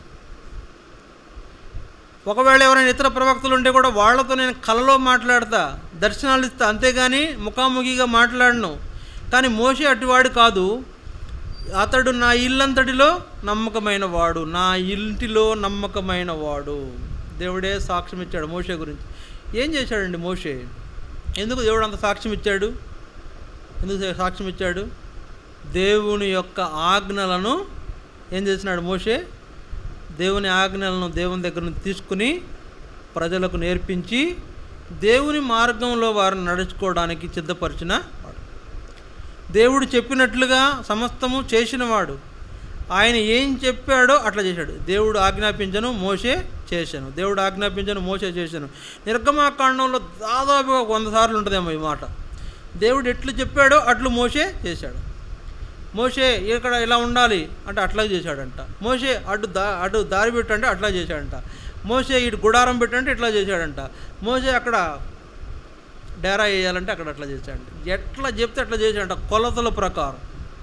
ఒకవేళ ఎవరైనా ఇతర ప్రవక్తలు ఉంటే కూడా వాళ్ళతో నేను కలలో మాట్లాడతా దర్శనాలు ఇస్తా అంతేగాని ముఖాముఖిగా మాట్లాడను కానీ మోసే అటువాడు కాదు అతడు నా ఇల్లంతటిలో నమ్మకమైన వాడు నా ఇంటిలో నమ్మకమైన వాడు దేవుడే సాక్ష్యం ఇచ్చాడు మోషే గురించి ఏం చేశాడండి మోషే ఎందుకు దేవుడు అంత సాక్ష్యం ఇచ్చాడు ఎందుకు సాక్ష్యం ఇచ్చాడు దేవుని యొక్క ఆజ్ఞలను ఏం చేసినాడు మోషే దేవుని ఆజ్ఞలను దేవుని దగ్గర నుంచి తీసుకుని ప్రజలకు నేర్పించి దేవుని మార్గంలో వారిని నడుచుకోవడానికి సిద్ధపరిచిన వాడు దేవుడు చెప్పినట్లుగా సమస్తము చేసినవాడు ఆయన ఏం చెప్పాడో అట్లా చేశాడు దేవుడు ఆజ్ఞాపించను మోసే చేశాను దేవుడు ఆజ్ఞాపించను మోసే చేశాను నిర్గమాకాండంలో దాదాపుగా వంద సార్లు ఉంటుందేమో ఈ మాట దేవుడు ఎట్లు చెప్పాడో అట్లు మోసే చేశాడు మోసే ఇక్కడ ఇలా ఉండాలి అంటే అట్లా చేశాడంట మోసే అటు దా అటు దారి పెట్టంటే అట్లా చేశాడంట మోసే ఇటు గుడారం పెట్టంటే ఇట్లా చేశాడంట మోసే అక్కడ డేరా వేయాలంటే అక్కడ అట్లా చేశాడంట ఎట్లా చెప్తే అట్లా చేశాడంట కొలతల ప్రకారం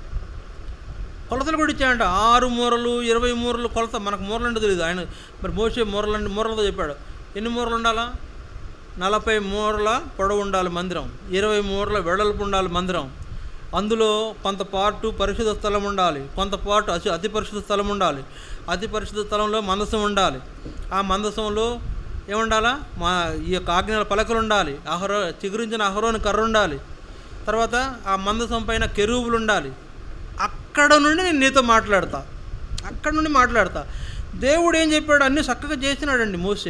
కొలతలు కూడా ఇచ్చాడంట ఆరు మూరలు ఇరవై మూరలు కొలత మనకు మూరలు అంటే తెలియదు ఆయన మరి మోసే మూరలు మూరలతో చెప్పాడు ఎన్ని మూరలు ఉండాలా నలభై మూరల పొడవు ఉండాలి మందిరం ఇరవై మూరల వెడల్పు ఉండాలి మందిరం అందులో కొంత పార్టు పరిశుద్ధ స్థలం ఉండాలి కొంత పార్టు అతి అతి పరిశుద్ధ స్థలం ఉండాలి అతి పరిశుద్ధ స్థలంలో మందసం ఉండాలి ఆ మందసంలో ఏముండాలా మా ఈ యొక్క ఆజ్ఞల పలకలు ఉండాలి అహరో చిగురించిన అహరోని కర్ర ఉండాలి తర్వాత ఆ మందసం పైన కెరూబులు ఉండాలి అక్కడ నుండి నేను నీతో మాట్లాడతా అక్కడ నుండి మాట్లాడతా దేవుడు ఏం చెప్పాడు అన్నీ చక్కగా చేసినాడండి మోసే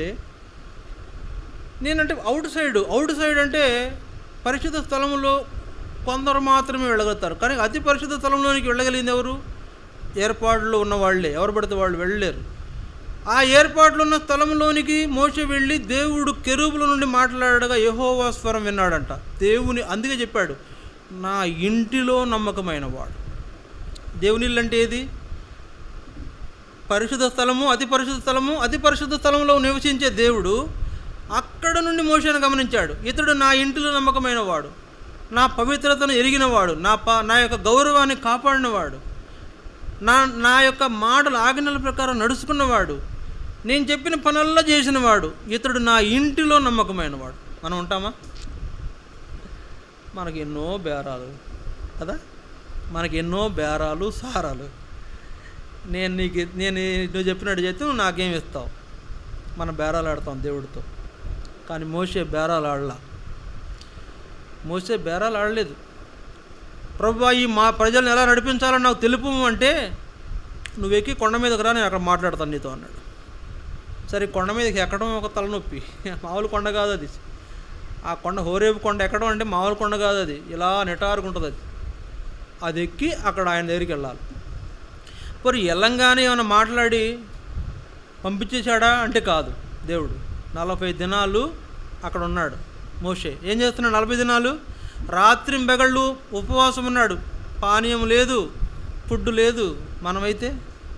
నేనంటే అవుట్ సైడ్ అవుట్ సైడ్ అంటే పరిశుద్ధ స్థలంలో కొందరు మాత్రమే వెళ్ళగలుగుతారు కానీ అతి పరిశుద్ధ స్థలంలోనికి వెళ్ళగలిగింది ఎవరు ఏర్పాట్లు ఉన్న వాళ్ళే ఎవరు పడితే వాళ్ళు వెళ్ళలేరు ఆ ఏర్పాట్లు ఉన్న స్థలంలోనికి మోస వెళ్ళి దేవుడు కెరూబుల నుండి మాట్లాడగా యహోవా స్వరం విన్నాడంట దేవుని అందుకే చెప్పాడు నా ఇంటిలో నమ్మకమైన వాడు దేవుని ఇల్లు అంటే ఏది పరిశుద్ధ స్థలము అతి పరిశుద్ధ స్థలము అతి పరిశుద్ధ స్థలంలో నివసించే దేవుడు అక్కడ నుండి మోషను గమనించాడు ఇతడు నా ఇంటిలో నమ్మకమైన వాడు నా పవిత్రతను ఎరిగినవాడు నా ప నా యొక్క గౌరవాన్ని కాపాడినవాడు నా నా యొక్క మాటలు ఆజ్ఞల ప్రకారం నడుచుకున్నవాడు నేను చెప్పిన పనుల్లో చేసినవాడు ఇతడు నా ఇంటిలో నమ్మకమైన వాడు మనం ఉంటామా మనకి ఎన్నో బేరాలు కదా మనకి ఎన్నో బేరాలు సారాలు నేను నీకు నేను నువ్వు చెప్పినట్టు చేస్తే నువ్వు నాకేం ఇస్తావు మనం బేరాలు ఆడతాం దేవుడితో కానీ మోసే బేరాలు ఆడలా మోసే బేరాలు ఆడలేదు ప్రభు ఈ మా ప్రజలను ఎలా నడిపించాలో నాకు తెలుపు అంటే నువ్వు ఎక్కి కొండ మీదకి రా నేను అక్కడ మాట్లాడతాను నీతో అన్నాడు సరే కొండ మీదకి ఎక్కడం ఒక తలనొప్పి మామూలు కొండ కాదు అది ఆ కొండ హోరేపు కొండ ఎక్కడం అంటే మామూలు కొండ కాదు అది ఇలా నిటారుకుంటుంది అది అది ఎక్కి అక్కడ ఆయన దగ్గరికి వెళ్ళాలి మరి వెళ్ళంగానే ఏమైనా మాట్లాడి పంపించేశాడా అంటే కాదు దేవుడు నలభై దినాలు అక్కడ ఉన్నాడు మోషే ఏం చేస్తున్నాడు నలభై దినాలు రాత్రి బెగళ్ళు ఉపవాసం ఉన్నాడు పానీయం లేదు ఫుడ్ లేదు మనమైతే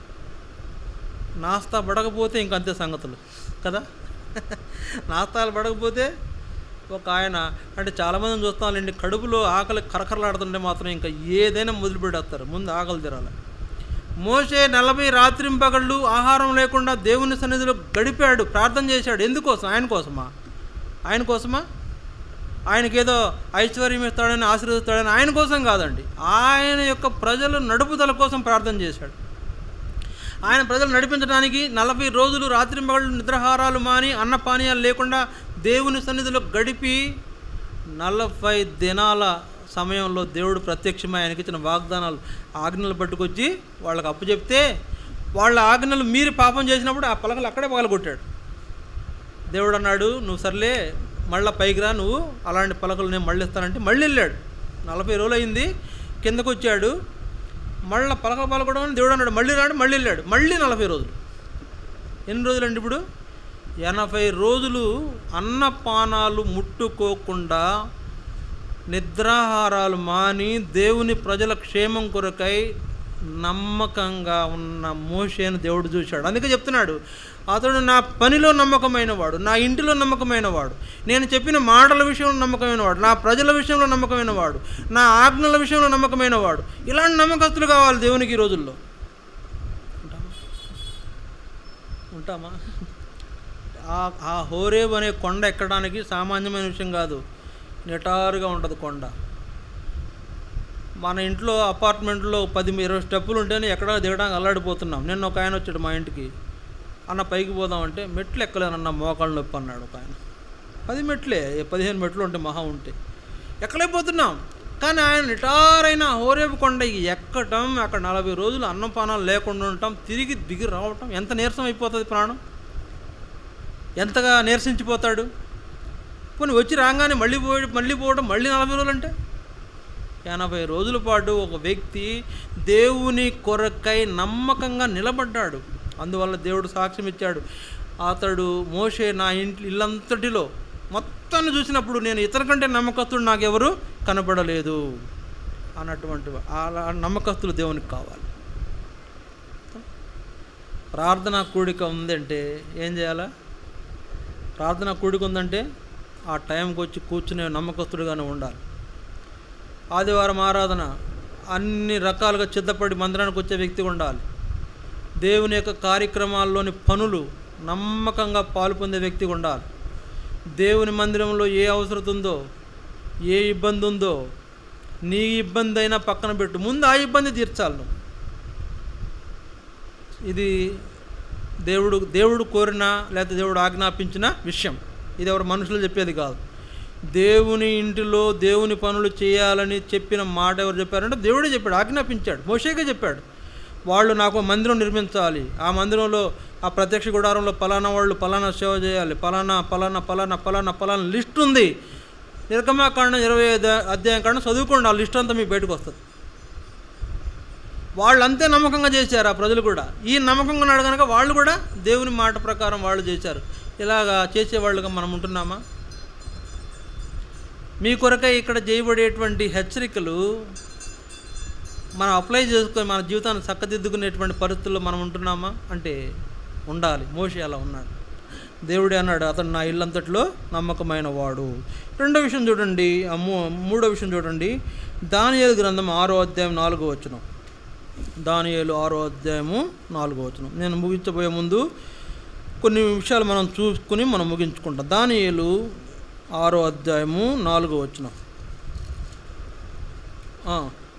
నాస్తా పడకపోతే ఇంకంతే సంగతులు కదా నాస్తాలు పడకపోతే ఒక ఆయన అంటే చాలామందిని చూస్తానండి కడుపులో ఆకలి కరకరలాడుతుంటే మాత్రం ఇంకా ఏదైనా మొదలుపెట్టేస్తారు ముందు ఆకలి తీరాలి మోసే నలభై రాత్రింపగళ్ళు ఆహారం లేకుండా దేవుని సన్నిధిలో గడిపాడు ప్రార్థన చేశాడు ఎందుకోసం ఆయన కోసమా ఆయన కోసమా ఆయనకేదో ఐశ్వర్యం ఇస్తాడని ఆశీర్వదిస్తాడని ఆయన కోసం కాదండి ఆయన యొక్క ప్రజల నడుపుదల కోసం ప్రార్థన చేశాడు ఆయన ప్రజలు నడిపించడానికి నలభై రోజులు రాత్రింపగళ్ళు నిద్రాహారాలు మాని అన్నపానీయాలు లేకుండా దేవుని సన్నిధిలో గడిపి నలభై దినాల సమయంలో దేవుడు ప్రత్యక్షమై ఆయనకి ఇచ్చిన వాగ్దానాలు ఆజ్ఞలు పట్టుకొచ్చి వాళ్ళకి అప్పు చెప్తే వాళ్ళ ఆజ్ఞలు మీరు పాపం చేసినప్పుడు ఆ పలకలు అక్కడే పగలగొట్టాడు దేవుడు అన్నాడు నువ్వు సర్లే మళ్ళీ పైకి రా నువ్వు అలాంటి పలకలు నేను మళ్ళీ ఇస్తానంటే మళ్ళీ వెళ్ళాడు నలభై రోజులు అయింది కిందకు వచ్చాడు మళ్ళీ పలక పలకడం అని దేవుడు అన్నాడు మళ్ళీ రాడు మళ్ళీ వెళ్ళాడు మళ్ళీ నలభై రోజులు ఎన్ని రోజులు అండి ఇప్పుడు ఎనభై రోజులు అన్నపానాలు ముట్టుకోకుండా నిద్రాహారాలు మాని దేవుని ప్రజల క్షేమం కొరకై నమ్మకంగా ఉన్న మోషేను దేవుడు చూశాడు అందుకే చెప్తున్నాడు అతడు నా పనిలో నమ్మకమైన వాడు నా ఇంటిలో నమ్మకమైన వాడు నేను చెప్పిన మాటల విషయంలో నమ్మకమైన వాడు నా ప్రజల విషయంలో నమ్మకమైన వాడు నా ఆజ్ఞల విషయంలో నమ్మకమైన వాడు ఇలాంటి నమ్మకస్తులు కావాలి దేవునికి ఈ రోజుల్లో ఉంటామా ఉంటామా ఆ- ఆ హోరేబ్ అనే కొండ ఎక్కడానికి సామాన్యమైన విషయం కాదు నిటారుగా ఉంటుంది కొండ మన ఇంట్లో అపార్ట్మెంట్లో పది ఇరవై స్టెప్పులు ఉంటేనే ఎక్కడ దిగడానికి అల్లాడిపోతున్నాం నిన్న ఒక ఆయన వచ్చాడు మా ఇంటికి అన్న పైకి పోదామంటే మెట్లు ఎక్కలేనన్న మోకాళ్ళు నొప్పి అన్నాడు ఒక ఆయన పది మెట్లే పదిహేను మెట్లు ఉంటే మహా ఉంటే ఎక్కలేకపోతున్నాం కానీ ఆయన నిటారైన హోరేపు కొండ ఎక్కటం అక్కడ నలభై రోజులు అన్నం పానాలు లేకుండా ఉండటం తిరిగి దిగి రావటం ఎంత నీరసం అయిపోతుంది ప్రాణం ఎంతగా నీరసించిపోతాడు కొన్ని వచ్చి రాగానే మళ్ళీ పోయి మళ్ళీ పోవడం మళ్ళీ నలభై రోజులు అంటే ఎనభై రోజుల పాటు ఒక వ్యక్తి దేవుని కొరకై నమ్మకంగా నిలబడ్డాడు అందువల్ల దేవుడు సాక్ష్యం ఇచ్చాడు అతడు మోషే నా ఇంటి ఇల్లంతటిలో మొత్తాన్ని చూసినప్పుడు నేను ఇతర కంటే నమ్మకస్తుడు నాకెవరు కనబడలేదు అన్నటువంటి అలా నమ్మకస్తులు దేవునికి కావాలి ప్రార్థన కూడిక ఉందంటే ఏం చేయాలా ప్రార్థన కూడిక ఉందంటే ఆ టైంకి వచ్చి కూర్చునే నమ్మకస్తుడుగానే ఉండాలి ఆదివారం ఆరాధన అన్ని రకాలుగా సిద్ధపడి మందిరానికి వచ్చే వ్యక్తి ఉండాలి దేవుని యొక్క కార్యక్రమాల్లోని పనులు నమ్మకంగా పాలు పొందే వ్యక్తి ఉండాలి దేవుని మందిరంలో ఏ అవసరం ఉందో ఏ ఇబ్బంది ఉందో నీ ఇబ్బంది అయినా పక్కన పెట్టు ముందు ఆ ఇబ్బంది తీర్చాలి నువ్వు ఇది దేవుడు దేవుడు కోరిన లేకపోతే దేవుడు ఆజ్ఞాపించిన విషయం ఇది ఎవరు మనుషులు చెప్పేది కాదు దేవుని ఇంటిలో దేవుని పనులు చేయాలని చెప్పిన మాట ఎవరు చెప్పారంటే దేవుడే చెప్పాడు ఆజ్ఞాపించాడు మోషేగా చెప్పాడు వాళ్ళు నాకు మందిరం నిర్మించాలి ఆ మందిరంలో ఆ ప్రత్యక్ష గుడారంలో పలానా వాళ్ళు పలానా సేవ చేయాలి పలానా పలానా పలానా పలానా పలానా లిస్ట్ ఉంది నిర్గమాకాండం ఇరవై ఐదు అధ్యాయం కాండం చదువుకోండి ఆ లిస్ట్ అంతా మీకు బయటకు వస్తుంది వాళ్ళు అంతే నమ్మకంగా చేశారు ఆ ప్రజలు కూడా ఈ నమ్మకంగా ఉన్నాడు కనుక వాళ్ళు కూడా దేవుని మాట ప్రకారం వాళ్ళు చేశారు ఇలాగా చేసేవాళ్ళుగా మనం ఉంటున్నామా మీ కొరకై ఇక్కడ చేయబడేటువంటి హెచ్చరికలు మనం అప్లై చేసుకొని మన జీవితాన్ని చక్కదిద్దుకునేటువంటి పరిస్థితుల్లో మనం ఉంటున్నామా అంటే ఉండాలి మోషి అలా ఉన్నాడు దేవుడే అన్నాడు అతను నా ఇల్లంతట్లో నమ్మకమైన వాడు రెండో విషయం చూడండి ఆ మూ- మూడో విషయం చూడండి దానియేలు గ్రంథం ఆరో అధ్యాయం నాలుగో వచనం దానియేలు ఆరో అధ్యాయము నాలుగో వచనం నేను ముగించబోయే ముందు కొన్ని విషయాలు మనం చూసుకుని మనం ముగించుకుంటాం దానియేలు ఆరో అధ్యాయము నాలుగో వచనం ఆ.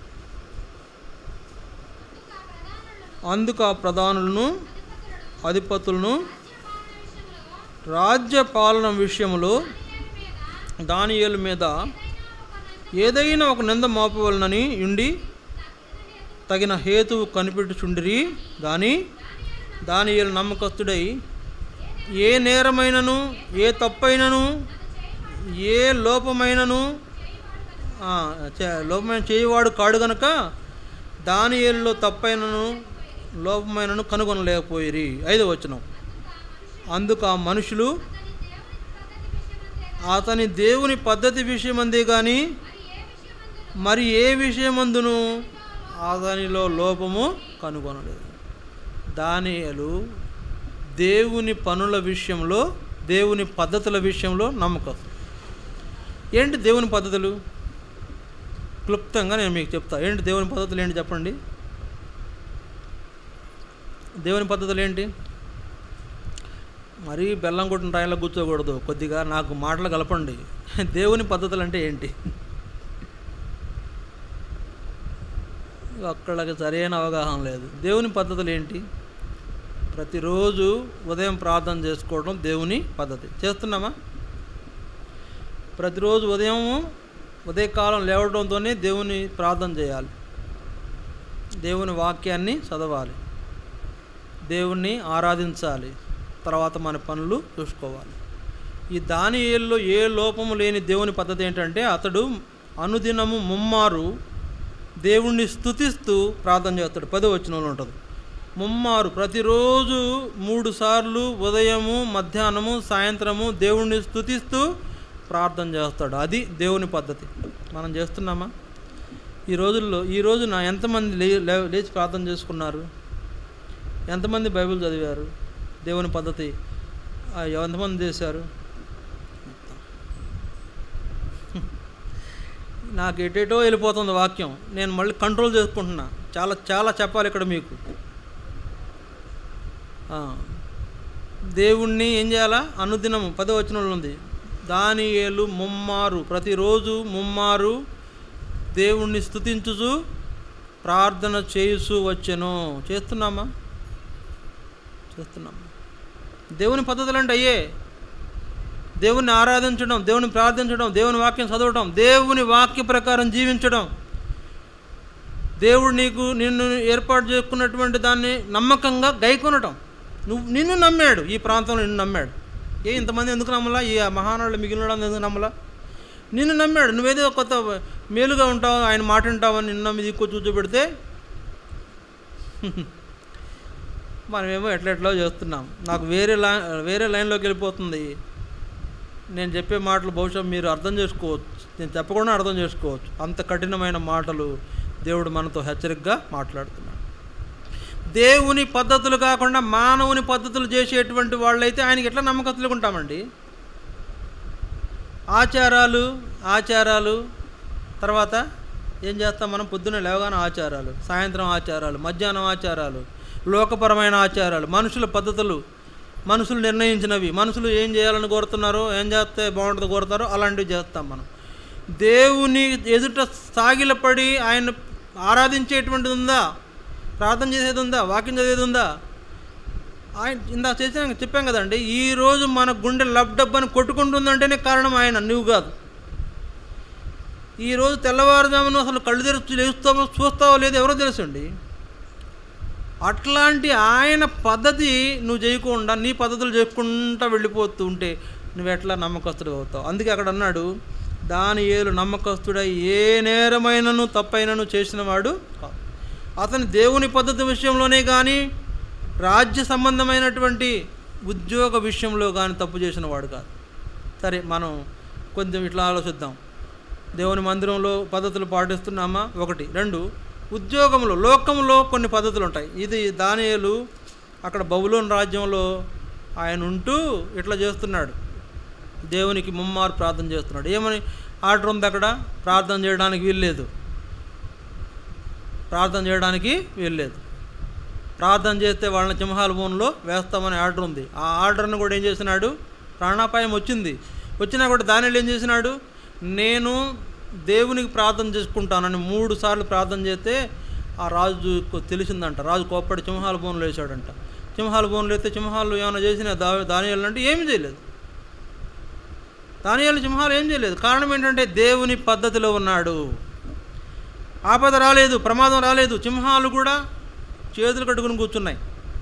అందుకు ఆ ప్రధానులను అధిపతులను రాజ్య పాలన విషయంలో దానియేలు మీద ఏదైనా ఒక నింద మోపవలనని ఉండి తగిన హేతువు కనిపెట్టుచుండిరి కానీ దానియేలు నమ్మకస్తుడై ఏ నేరమైనను ఏ తప్పైనను ఏ లోపమైనను ఆ, చే- లోపమైన చేయవాడు కాడు గనక దానియేలులో తప్పైనను లోపమైనను కనుగొనలేకపోయిరి ఐదో వచనం అందుకు ఆ మనుషులు అతని దేవుని పద్ధతి విషయమందే కానీ మరి ఏ విషయమందును అతనిలో లోపము కనుగొనలేదు దానియలు దేవుని పనుల విషయంలో దేవుని పద్ధతుల విషయంలో నమ్మకం ఏంటి దేవుని పద్ధతులు క్లుప్తంగా నేను మీకు చెప్తా ఏంటి దేవుని పద్ధతులు ఏంటి చెప్పండి దేవుని పద్ధతులు ఏంటి మరీ బెల్లం కొట్టిన రాయిలో కూర్చోకూడదు కొద్దిగా నాకు మాటలు కలపండి దేవుని పద్ధతులు అంటే ఏంటి అక్కడికి సరైన అవగాహన లేదు దేవుని పద్ధతులు ఏంటి ప్రతిరోజు ఉదయం ప్రార్థన చేసుకోవడం దేవుని పద్ధతి చేస్తున్నామా ప్రతిరోజు ఉదయం ఉదయకాలం లేవడంతోనే దేవుని ప్రార్థన చేయాలి దేవుని వాక్యాన్ని చదవాలి దేవుణ్ణి ఆరాధించాలి తర్వాత మన పనులు చూసుకోవాలి ఈ దానియేల్లో ఏ లోపము లేని దేవుని పద్ధతి ఏంటంటే అతడు అనుదినము ముమ్మారు దేవుణ్ణి స్తుతిస్తూ ప్రార్థన చేస్తాడు పదో వచనంలో ఉంటుంది ముమ్మారు ప్రతిరోజు మూడు సార్లు ఉదయము మధ్యాహ్నము సాయంత్రము దేవుణ్ణి స్తుతిస్తూ ప్రార్థన చేస్తాడు అది దేవుని పద్ధతి మనం చేస్తున్నామా ఈ రోజుల్లో ఈ రోజున ఎంతమంది లే లే- లేచి ప్రార్థన చేసుకున్నారు ఎంతమంది బైబిల్ చదివారు దేవుని పద్ధతి ఆ, ఎంతమంది చేశారు నాకు ఎటేటో వెళ్ళిపోతుంది వాక్యం నేను మళ్ళీ కంట్రోల్ చేసుకుంటున్నా చాలా చాలా చెప్పాలి ఇక్కడ మీకు ఆ, దేవుణ్ణి ఏం చేయాలా అనుదినము పదో వచనంలో ఉంది దాని ఏలు ముమ్మారు ప్రతిరోజు ముమ్మారు దేవుణ్ణి స్తుతించుచు ప్రార్థన చేయుచు వచ్చెను చేస్తున్నామా చేస్తున్నామా దేవుని పద్ధతులు అంటే అయ్యే దేవుని ఆరాధించడం దేవుని ప్రార్థించడం దేవుని వాక్యం చదవడం దేవుని వాక్య ప్రకారం జీవించడం దేవుడు నీకు నిన్ను ఏర్పాటు చేసుకున్నటువంటి దాన్ని నమ్మకంగా గైకొనటం నువ్వు నిన్ను నమ్మాడు ఈ ప్రాంతంలో నిన్ను నమ్మాడు ఏ ఇంతమంది ఎందుకు నమ్మలా ఈ మహానాడు మిగిలిన వాళ్ళని ఎందుకు నమ్మలా నిన్ను నమ్మాడు నువ్వేదో కొత్త మేలుగా ఉంటావు ఆయన మాట వింటావని నిన్ను నమ్మి దిక్కు చూచోబెడితే మనమేమో ఎట్లా ఎట్లా చేస్తున్నాం నాకు వేరే లైన్ వేరే లైన్లోకి వెళ్ళిపోతుంది నేను చెప్పే మాటలు బహుశా మీరు అర్థం చేసుకోవచ్చు నేను చెప్పకుండా అర్థం చేసుకోవచ్చు అంత కఠినమైన మాటలు దేవుడు మనతో హెచ్చరికగా మాట్లాడుతున్నాడు దేవుని పద్ధతులు కాకుండా మానవుని పద్ధతులు చేసేటువంటి వాళ్ళైతే ఆయనకి ఎట్లా నమ్మకస్తులుగా ఉంటామండి ఆచారాలు ఆచారాలు తర్వాత ఏం చేస్తాం మనం పొద్దున్న లేవగానే ఆచారాలు సాయంత్రం ఆచారాలు మధ్యాహ్నం ఆచారాలు లోకపరమైన ఆచారాలు మనుషుల పద్ధతులు మనుషులు నిర్ణయించినవి మనుషులు ఏం చేయాలని కోరుతున్నారో ఏం చేస్తే బాగుంటుందో కోరుతారో అలాంటివి చేస్తాం మనం దేవుని ఎదుట సాగిలపడి ఆయన ఆరాధించేటువంటిది ఉందా ప్రార్థన చేసేది ఉందా వాక్యం చదివేది ఉందా ఆయన ఇందా చేసాం చెప్పాం కదండి ఈరోజు మన గుండె లబ్ డబ్ అని కొట్టుకుంటుందంటేనే కారణం ఆయన నువ్వు కాదు ఈరోజు తెల్లవారుజామున అసలు కళ్ళు తెరిచి లేస్తామో చూస్తావో లేదో ఎవరో తెలుసండి అట్లాంటి ఆయన పద్ధతి నువ్వు చేయకుండా నీ పద్ధతులు చేసుకుంటా వెళ్ళిపోతూ ఉంటే నువ్వు ఎట్లా నమ్మకస్తుడు అవుతావు అందుకే అక్కడ అన్నాడు దాని ఏలు నమ్మకస్తుడై ఏ నేరమైనను తప్పైనను చేసినవాడు కాదు అతని దేవుని పద్ధతి విషయంలోనే కానీ రాజ్య సంబంధమైనటువంటి ఉద్యోగ విషయంలో కానీ తప్పు చేసిన వాడు కాదు సరే మనం కొంచెం ఇట్లా ఆలోచిద్దాం దేవుని మందిరంలో పద్ధతులు పాటిస్తున్నామా ఒకటి రెండు ఉద్యోగంలో లోకంలో కొన్ని పద్ధతులు ఉంటాయి ఇది దానియేలు అక్కడ బబులోన్ రాజ్యంలో ఆయన ఉంటూ ఇట్లా చేస్తున్నాడు దేవునికి ముమ్మారు ప్రార్థన చేస్తున్నాడు ఏమని ఆర్డర్ ఉంది అక్కడ ప్రార్థన చేయడానికి వీల్లేదు ప్రార్థన చేయడానికి వీల్లేదు ప్రార్థన చేస్తే వాళ్ళని సింహాల భూమిలో వేస్తామని ఆర్డర్ ఉంది ఆ ఆర్డర్ను కూడా ఏం చేసినాడు ప్రాణాపాయం వచ్చింది వచ్చినా కూడా దానిలో ఏం చేసినాడు నేను దేవునికి ప్రార్థన చేసుకుంటానని మూడు సార్లు ప్రార్థన చేస్తే ఆ రాజు తెలిసిందంట రాజు కోప్పటి సింహాల భూములు వేసాడంట సింహాల భూములు వేస్తే సింహాలు ఏమైనా చేసిన దా దానియాలు అంటే ఏమీ చేయలేదు దానియాలు సింహాలు ఏం చేయలేదు కారణం ఏంటంటే దేవుని పద్ధతిలో ఉన్నాడు ఆపద రాలేదు ప్రమాదం రాలేదు సింహాలు కూడా చేతులు కట్టుకుని కూర్చున్నాయి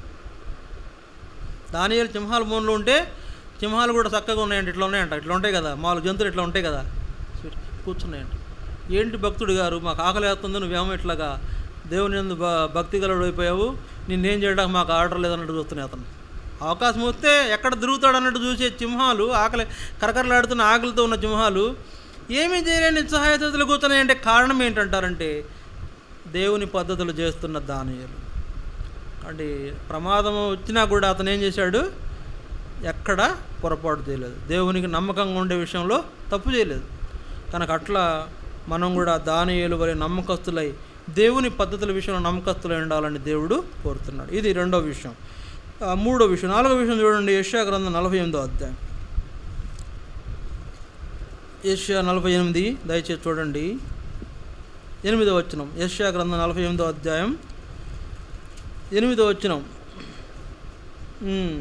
దానియాలు సింహాల భూమిలో ఉంటే సింహాలు కూడా చక్కగా ఉన్నాయంట ఇట్లా ఉన్నాయంట ఇట్లా ఉంటాయి కదా మామూలు జంతువులు ఇట్లా ఉంటాయి కదా కూర్చున్నాయంట ఏంటి భక్తుడు గారు మాకు ఆకలి వేస్తుంది నువ్వేమో ఇట్లాగా దేవుని యందు భ భక్తి గలడు అయిపోయావు నిన్నేం చేయడానికి మాకు ఆర్డర్ లేదన్నట్టు చూస్తున్నాయి అతను అవకాశం వస్తే ఎక్కడ తిరుగుతాడు అన్నట్టు చూసే సింహాలు ఆకలి కరకరలాడుతున్న ఆకలితో ఉన్న సింహాలు ఏమీ చేయలేని నిస్సహాయతలు కూర్చున్నాయంటే కారణం ఏంటంటారంటే దేవుని పద్ధతులు చేస్తున్న దానియలు అంటే ప్రమాదం వచ్చినా కూడా అతను ఏం చేశాడు ఎక్కడ పొరపాటు చేయలేదు దేవునికి నమ్మకంగా ఉండే విషయంలో తప్పు చేయలేదు కనుక అట్లా మనం కూడా దానియేలు వలె నమ్మకస్తులై దేవుని పద్ధతుల విషయంలో నమ్మకస్తులై ఉండాలని దేవుడు కోరుతున్నాడు ఇది రెండో విషయం ఆ, మూడో విషయం నాలుగో విషయం చూడండి యెషయా గ్రంథం నలభై ఎనిమిదో అధ్యాయం యెషయా నలభై ఎనిమిది దయచేసి చూడండి ఎనిమిదో వచనం యెషయా గ్రంథం నలభై ఎనిమిదో అధ్యాయం ఎనిమిదో వచనం ఉమ్.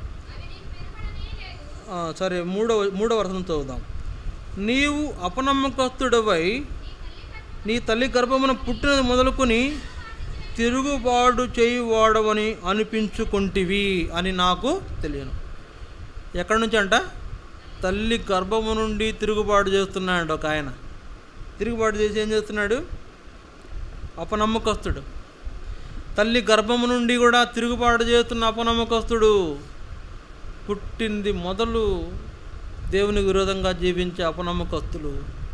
ఆ, సరే మూడవ మూడవ వచనం చదువుదాం నీవు అపనమ్మకస్తుడవై నీ తల్లి గర్భమున పుట్టినది మొదలుకొని తిరుగుబాటు చేయువాడవని అనిపించుకుంటివి అని నాకు తెలియను ఎక్కడి నుంచి అంట తల్లి గర్భము నుండి తిరుగుబాటు చేస్తున్నాడు ఒక ఆయన తిరుగుబాటు చేసి ఏం చేస్తున్నాడు అపనమ్మకస్తుడు తల్లి గర్భము నుండి కూడా తిరుగుబాటు చేస్తున్న అపనమ్మకస్తుడు పుట్టింది మొదలు దేవునికి విరోధంగా జీవించే అపనమ్మకస్తులు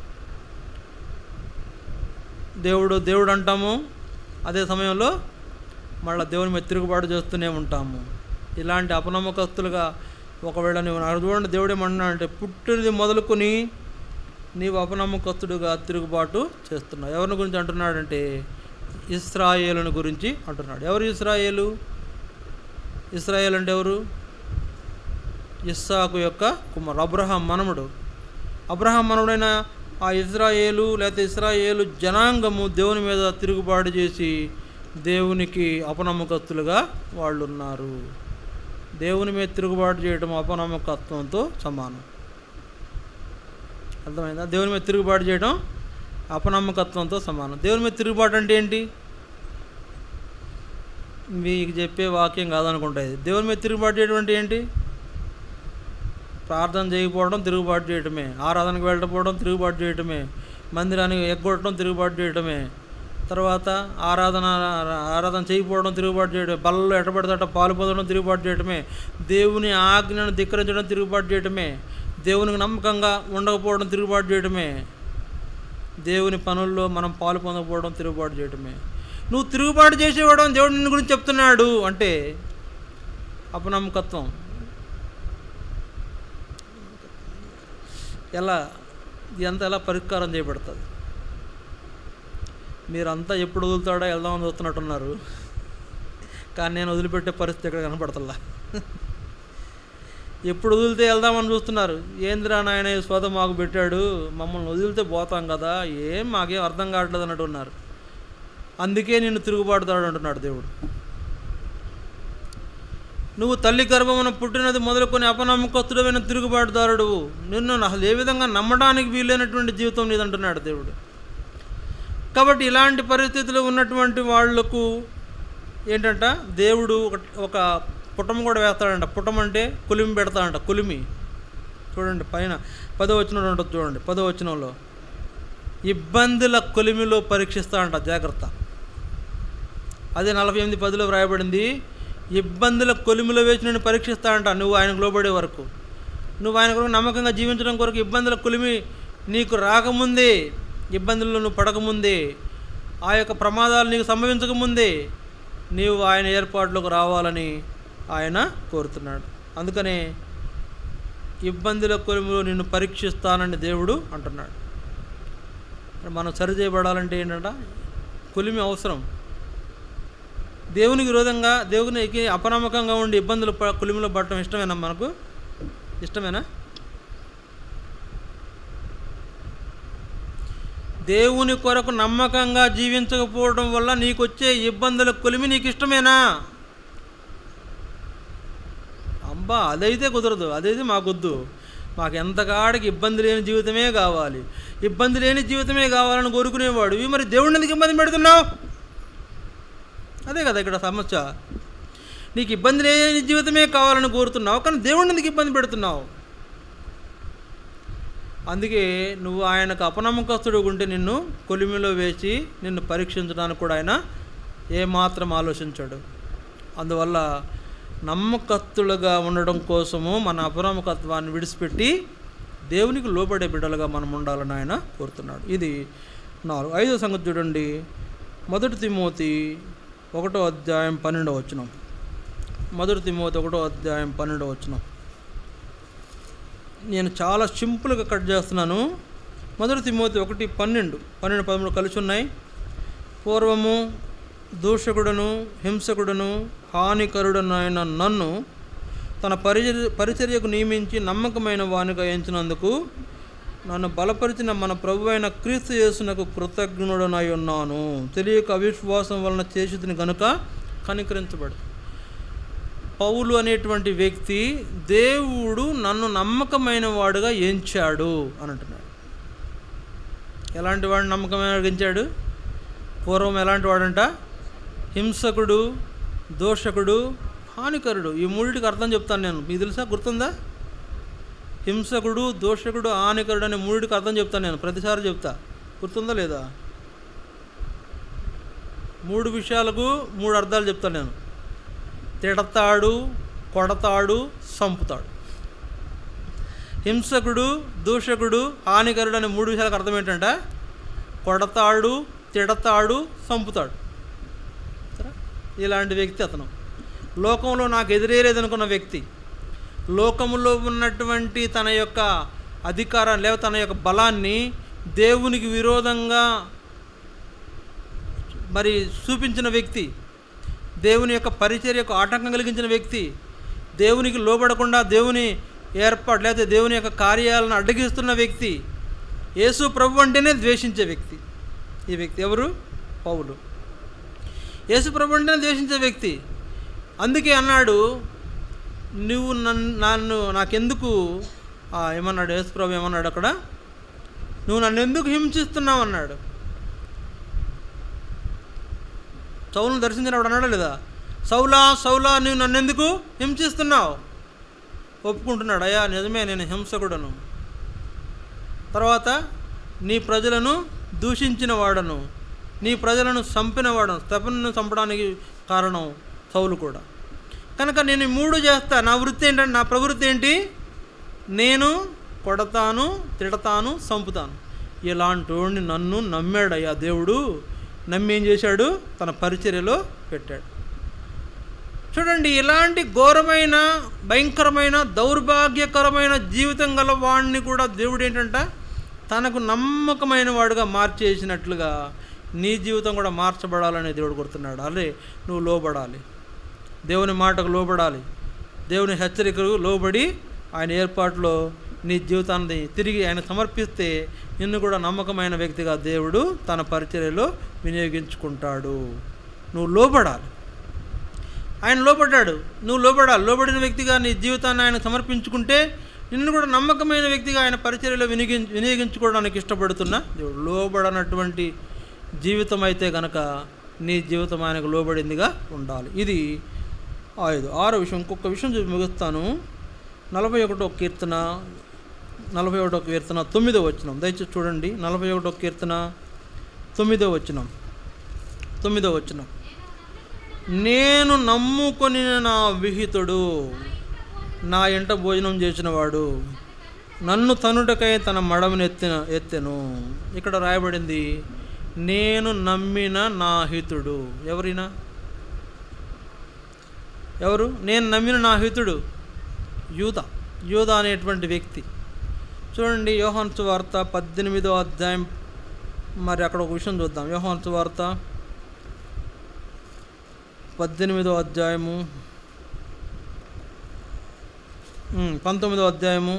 దేవుడు దేవుడు అంటాము అదే సమయంలో మళ్ళీ దేవుని మీద తిరుగుబాటు చేస్తూనే ఉంటాము ఇలాంటి అపనమ్మకస్తులుగా ఒకవేళ నువ్వు నాకు చూడండి దేవుడు ఏమన్నా అంటే పుట్టినది మొదలుకొని నీవు అపనమ్మకస్తుడుగా తిరుగుబాటు చేస్తున్నావు ఎవరిని గురించి అంటున్నాడంటే ఇస్రాయేలుని గురించి అంటున్నాడు ఎవరు ఇస్రాయేలు ఇస్రాయేల్ అంటే ఎవరు ఇస్సాకు యొక్క కుమారు అబ్రహాం మనముడు అబ్రహాం మనవుడైన ఆ ఇజ్రాయేలు లేకపోతే ఇస్రాయేలు జనాంగము దేవుని మీద తిరుగుబాటు చేసి దేవునికి అపనమ్మకస్తులుగా వాళ్ళు ఉన్నారు దేవుని మీద తిరుగుబాటు చేయడం అపనమ్మకత్వంతో సమానం అర్థమైందా దేవుని మీద తిరుగుబాటు చేయడం అపనమ్మకత్వంతో సమానం దేవుని మీద తిరుగుబాటు అంటే ఏంటి మీకు చెప్పే వాక్యం కాదనుకుంటా ఇది దేవుని మీద తిరుగుబాటు చేయడం అంటే ఏంటి ప్రార్థన చేయకపోవడం తిరుగుబాటు చేయటమే ఆరాధనకు వెళ్ళకపోవడం తిరుగుబాటు చేయటమే మందిరానికి ఎగ్గొట్టడం తిరుగుబాటు చేయటమే తర్వాత ఆరాధన ఆరాధన చేయకపోవడం తిరుగుబాటు చేయడం బల్లలో ఎట్టబడితే పాలు పొందడం తిరుగుబాటు చేయటమే దేవుని ఆజ్ఞను ధిక్కరించడం తిరుగుబాటు చేయటమే దేవునికి నమ్మకంగా ఉండకపోవడం తిరుగుబాటు చేయటమే దేవుని పనుల్లో మనం పాలు పొందకపోవడం తిరుగుబాటు చేయటమే నువ్వు తిరుగుబాటు చేసేవాడు అని దేవుడు నిన్ను గురించి చెప్తున్నాడు అంటే అపనమ్మకత్వం ఎలా ఇదంతా ఎలా పరిష్కారం చేయబడుతుంది మీరంతా ఎప్పుడు వదులుతాడో వెళ్దామని చూస్తున్నట్టున్నారు కానీ నేను వదిలిపెట్టే పరిస్థితి ఇక్కడ కనపడతల్లా ఎప్పుడు వదిలితే వెళ్దామని చూస్తున్నారు ఏంద్రా నాయన ఈ స్వత మాకు పెట్టాడు మమ్మల్ని వదిలితే పోతాం కదా ఏం మాకేం అర్థం కావట్లేదు అన్నట్టు ఉన్నారు అందుకే నిన్ను తిరుగుబాటుతాడు అంటున్నాడు దేవుడు నువ్వు తల్లి గర్భమున పుట్టినది మొదలుకొని అపనమ్మకస్తుడమైన తిరుగుబాటుదారుడు నిన్ను అసలు ఏ విధంగా నమ్మడానికి వీలైనటువంటి జీవితం నీదంటున్నాడు దేవుడు కాబట్టి ఇలాంటి పరిస్థితులు ఉన్నటువంటి వాళ్లకు ఏంటంట దేవుడు ఒక ఒక పుటం కూడా వేస్తాడంట పుటం అంటే కులిమి పెడతాడంట కులిమి చూడండి పైన పదో వచనంలో ఉంటుంది చూడండి పదో వచనంలో ఇబ్బందుల కొలిమిలో పరీక్షిస్తాడంట జాగ్రత్త అదే నలభై ఎనిమిది పదిలో వ్రాయబడింది ఇబ్బందుల కొలిమిలో వేసి నేను పరీక్షిస్తాడంట నువ్వు ఆయనకు లోబడే వరకు నువ్వు ఆయన కొరకు నమ్మకంగా జీవించడం కొరకు ఇబ్బందుల కొలిమి నీకు రాకముందే ఇబ్బందుల్లో నువ్వు పడకముందే ఆ యొక్క ప్రమాదాలు నీకు సంభవించకముందే నీవు ఆయన ఏర్పాట్లోకి రావాలని ఆయన కోరుతున్నాడు అందుకనే ఇబ్బందుల కొలిమిలో నిన్ను పరీక్షిస్తానని దేవుడు అంటున్నాడు మనం సరి చేయబడాలంటే ఏంటంట కొలిమి అవసరం దేవునికి విరోధంగా దేవునికి అపనమ్మకంగా ఉండి ఇబ్బందులు ప- కొలిమిలో పడటం ఇష్టమేనా మనకు ఇష్టమేనా దేవుని కొరకు నమ్మకంగా జీవించకపోవడం వల్ల నీకు వచ్చే ఇబ్బందుల కొలిమి నీకు ఇష్టమేనా అబ్బా అదైతే కుదరదు అదైతే మాకొద్దు మాకు ఎంతకాడికి ఇబ్బంది లేని జీవితమే కావాలి ఇబ్బంది లేని జీవితమే కావాలని కోరుకునేవాడు ఇవి మరి దేవుడిని ఎందుకు ఇబ్బంది పెడుతున్నావు అదే కదా ఇక్కడ సమస్య నీకు ఇబ్బంది లేని జీవితమే కావాలని కోరుతున్నావు కానీ దేవుడిని ఎందుకు ఇబ్బంది పెడుతున్నావు అందుకే నువ్వు ఆయనకు అపనమ్మకస్తుడు ఉంటే నిన్ను కొలిమిలో వేసి నిన్ను పరీక్షించడానికి కూడా ఆయన ఏమాత్రం ఆలోచించాడు అందువల్ల నమ్మకస్తులుగా ఉండడం కోసము మన అపనమ్మకత్వాన్ని విడిచిపెట్టి దేవునికి లోబడే బిడ్డలుగా మనం ఉండాలని ఆయన కోరుతున్నాడు ఇది నాలుగు ఐదో సంగతి చూడండి మొదటి తిమోతి ఒకటో అధ్యాయం పన్నెండవ వచనం మొదటి తిమోతి ఒకటో అధ్యాయం పన్నెండవ వచనం నేను చాలా సింపుల్గా కట్ చేస్తున్నాను మొదటి తిమోతి ఒకటి పన్నెండు పన్నెండు పదమూడు కలిసి ఉన్నాయి పూర్వము దూషకుడును హింసకుడును హానికరుడును అయిన నన్ను తన పరిచర్య పరిచర్యకు నియమించి నమ్మకమైన వానిగా ఎంచినందుకు నన్ను బలపరిచిన మన ప్రభు అయిన క్రీస్తు యేసునకు కృతజ్ఞుడనై ఉన్నాను తెలియక అవిశ్వాసం వలన చేసిదిని కనుక కనికరించబడు పౌలు అనేటువంటి వ్యక్తి దేవుడు నన్ను నమ్మకమైన వాడుగా ఎంచాడు అని అంటున్నాడు ఎలాంటి వాడు నమ్మకమైన వాడుగా ఎంచాడు పూర్వం ఎలాంటి వాడంట హింసకుడు దోషకుడు హానికరుడు ఈ మూడింటికి అర్థం చెప్తాను నేను మీకు తెలుసా గుర్తుందా హింసకుడు దోషకుడు హానికరుడు అనే మూడింటికి అర్థం చెప్తాను నేను ప్రతిసారి చెప్తా గుర్తుందా లేదా మూడు విషయాలకు మూడు అర్థాలు చెప్తాను నేను తిడతాడు కొడతాడు సంపుతాడు హింసకుడు దూషకుడు హానికరుడు అనే మూడు విషయాలకు అర్థం ఏంటంట కొడతాడు తిడతాడు సంపుతాడు సరే? ఇలాంటి వ్యక్తి అతను లోకంలో నాకు ఎదురేలేదనుకున్న వ్యక్తి లోకములో ఉన్నటువంటి తన యొక్క అధికారాన్ని లేదా తన యొక్క బలాన్ని దేవునికి విరోధంగా మరి చూపించిన వ్యక్తి దేవుని యొక్క పరిచర్యకు ఆటంకం కలిగించిన వ్యక్తి దేవునికి లోబడకుండా దేవుని ఏర్పాటు లేదా దేవుని యొక్క కార్యాలను అడ్డగిస్తున్న వ్యక్తి యేసు ప్రభు అంటేనే ద్వేషించే వ్యక్తి ఈ వ్యక్తి ఎవరు పౌలు యేసు ప్రభు అంటేనే ద్వేషించే వ్యక్తి అందుకే అన్నాడు నువ్వు నన్ను నన్ను నాకెందుకు ఆ, ఏమన్నాడు యేసు ప్రభు ఏమన్నాడు అక్కడ నువ్వు నన్ను ఎందుకు హింసిస్తున్నావు అన్నాడు సౌలను దర్శించినప్పుడు అన్నాడా లేదా సౌలా సౌలా నువ్వు నన్ను ఎందుకు హింసిస్తున్నావు ఒప్పుకుంటున్నాడు అయ్యా నిజమే నేను హింసకుడను తర్వాత నీ ప్రజలను దూషించిన వాడను నీ ప్రజలను చంపిన వాడను స్టెఫన్ను చంపడానికి కారణం సౌలు కూడా కనుక నేను ఈ మూడు చేస్తా నా వృత్తి ఏంటంటే నా ప్రవృత్తి ఏంటి నేను కొడతాను తిడతాను చంపుతాను ఇలాంటి వాడిని నన్ను నమ్మాడయ్యా దేవుడు నమ్మి ఏం చేశాడు తన పరిచర్యలో పెట్టాడు చూడండి ఇలాంటి ఘోరమైన భయంకరమైన దౌర్భాగ్యకరమైన జీవితం గల వాడిని కూడా దేవుడు ఏంటంట తనకు నమ్మకమైన వాడుగా మార్చేసినట్లుగా నీ జీవితం కూడా మార్చబడాలని దేవుడు కోరుతున్నాడు అరే నువ్వు లోబడాలి దేవుని మాటకు లోబడాలి దేవుని హెచ్చరికలు లోబడి ఆయన ఏర్పాటులో నీ జీవితాన్ని తిరిగి ఆయన సమర్పిస్తే నిన్ను కూడా నమ్మకమైన వ్యక్తిగా దేవుడు తన పరిచర్యలో వినియోగించుకుంటాడు నువ్వు లోబడాలి ఆయన లోబడ్డాడు నువ్వు లోబడాలి లోబడిన వ్యక్తిగా నీ జీవితాన్ని ఆయన సమర్పించుకుంటే నిన్ను కూడా నమ్మకమైన వ్యక్తిగా ఆయన పరిచర్యలో వినియోగి వినియోగించుకోవడానికి ఇష్టపడుతున్నా దేవుడు లోబడనటువంటి జీవితం అయితే గనక నీ జీవితం ఆయనకు లోబడిందిగా ఉండాలి ఇది ఐదు ఆరో విషయం ఇంకొక విషయం చూపి ముగిస్తాను నలభై ఒకటో కీర్తన నలభై ఒకటో కీర్తన తొమ్మిదో వచ్చినాం దయచేసి చూడండి నలభై ఒకటో కీర్తన తొమ్మిదో వచ్చినాం తొమ్మిదో వచ్చినాం నేను నమ్ముకొని నా విహితుడు నా ఇంట భోజనం చేసినవాడు నన్ను తనుటకై తన మడమను ఎత్తిన ఎత్తెను ఇక్కడ రాయబడింది నేను నమ్మిన నా హితుడు ఎవరినా ఎవరు నేను నమ్మిన నా హితుడు యూద యూద అనేటువంటి వ్యక్తి చూడండి యోహాన్స్ వార్త పద్దెనిమిదో అధ్యాయం మరి అక్కడ ఒక విషయం చూద్దాం యోహాన్స్ వార్త పద్దెనిమిదో అధ్యాయము ఉమ్, పంతొమ్మిదో అధ్యాయము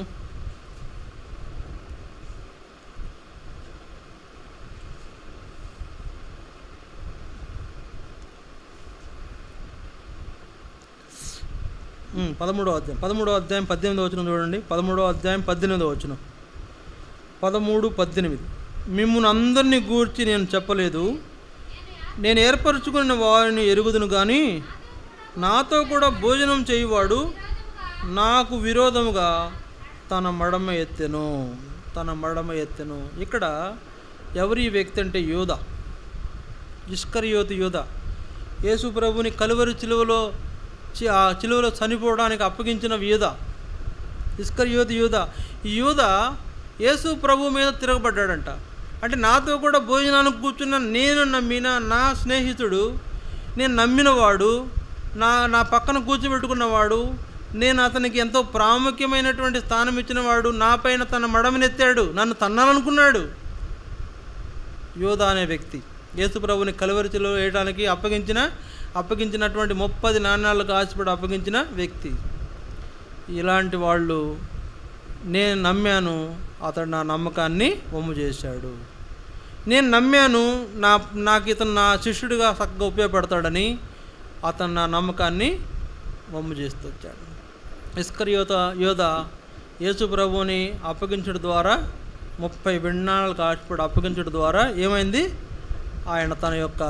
ఉమ్, పదమూడో అధ్యాయం పదమూడో అధ్యాయం పద్దెనిమిదో వచ్చిన చూడండి పదమూడో అధ్యాయం పద్దెనిమిదో వచ్చిన పదమూడు పద్దెనిమిది మిమ్మల్ని అందరినీ గూర్చి నేను చెప్పలేదు నేను ఏర్పరచుకున్న వారిని ఎరుగుదును కానీ నాతో కూడా భోజనం చేయువాడు నాకు విరోధముగా తన మడమ ఎత్తెను తన మడమ ఎత్తెను ఇక్కడ ఎవరి వ్యక్తి అంటే యోధ ఇష్కరియోతి యోధ యేసు ప్రభుని కలువరి చిలువలో చి- ఆ చిలువలో చనిపోవడానికి అప్పగించిన యూద ఇస్కరియోతి యూద ఈ యూద యేసు ప్రభు మీద తిరగబడ్డాడంట అంటే నాతో కూడా భోజనానికి కూర్చున్న నేను నమ్మిన నా స్నేహితుడు నేను నమ్మినవాడు నా నా పక్కన కూర్చోబెట్టుకున్నవాడు నేను అతనికి ఎంతో ప్రాముఖ్యమైనటువంటి స్థానం ఇచ్చినవాడు నా పైన తన మడమనెత్తాడు నన్ను తన్నాలనుకున్నాడు యోధ అనే వ్యక్తి యేసుప్రభుని కలువరిచిలో వేయడానికి అప్పగించిన అప్పగించినటువంటి ముప్పది నాణ్యాలకు ఆశపడి అప్పగించిన వ్యక్తి ఇలాంటి వాళ్ళు నేను నమ్మాను అతడు నా నమ్మకాన్ని వమ్ము చేశాడు నేను నమ్మాను నా నాకు ఇతను నా శిష్యుడిగా చక్కగా ఉపయోగపడతాడని అతను నా నమ్మకాన్ని వమ్ము చేస్తూ వచ్చాడు ఇస్కరియోత యోధ యేసు ప్రభువుని అప్పగించడం ద్వారా ముప్పై విన్నాళ్ళకు ఆశపడి అప్పగించడం ద్వారా ఏమైంది ఆయన తన యొక్క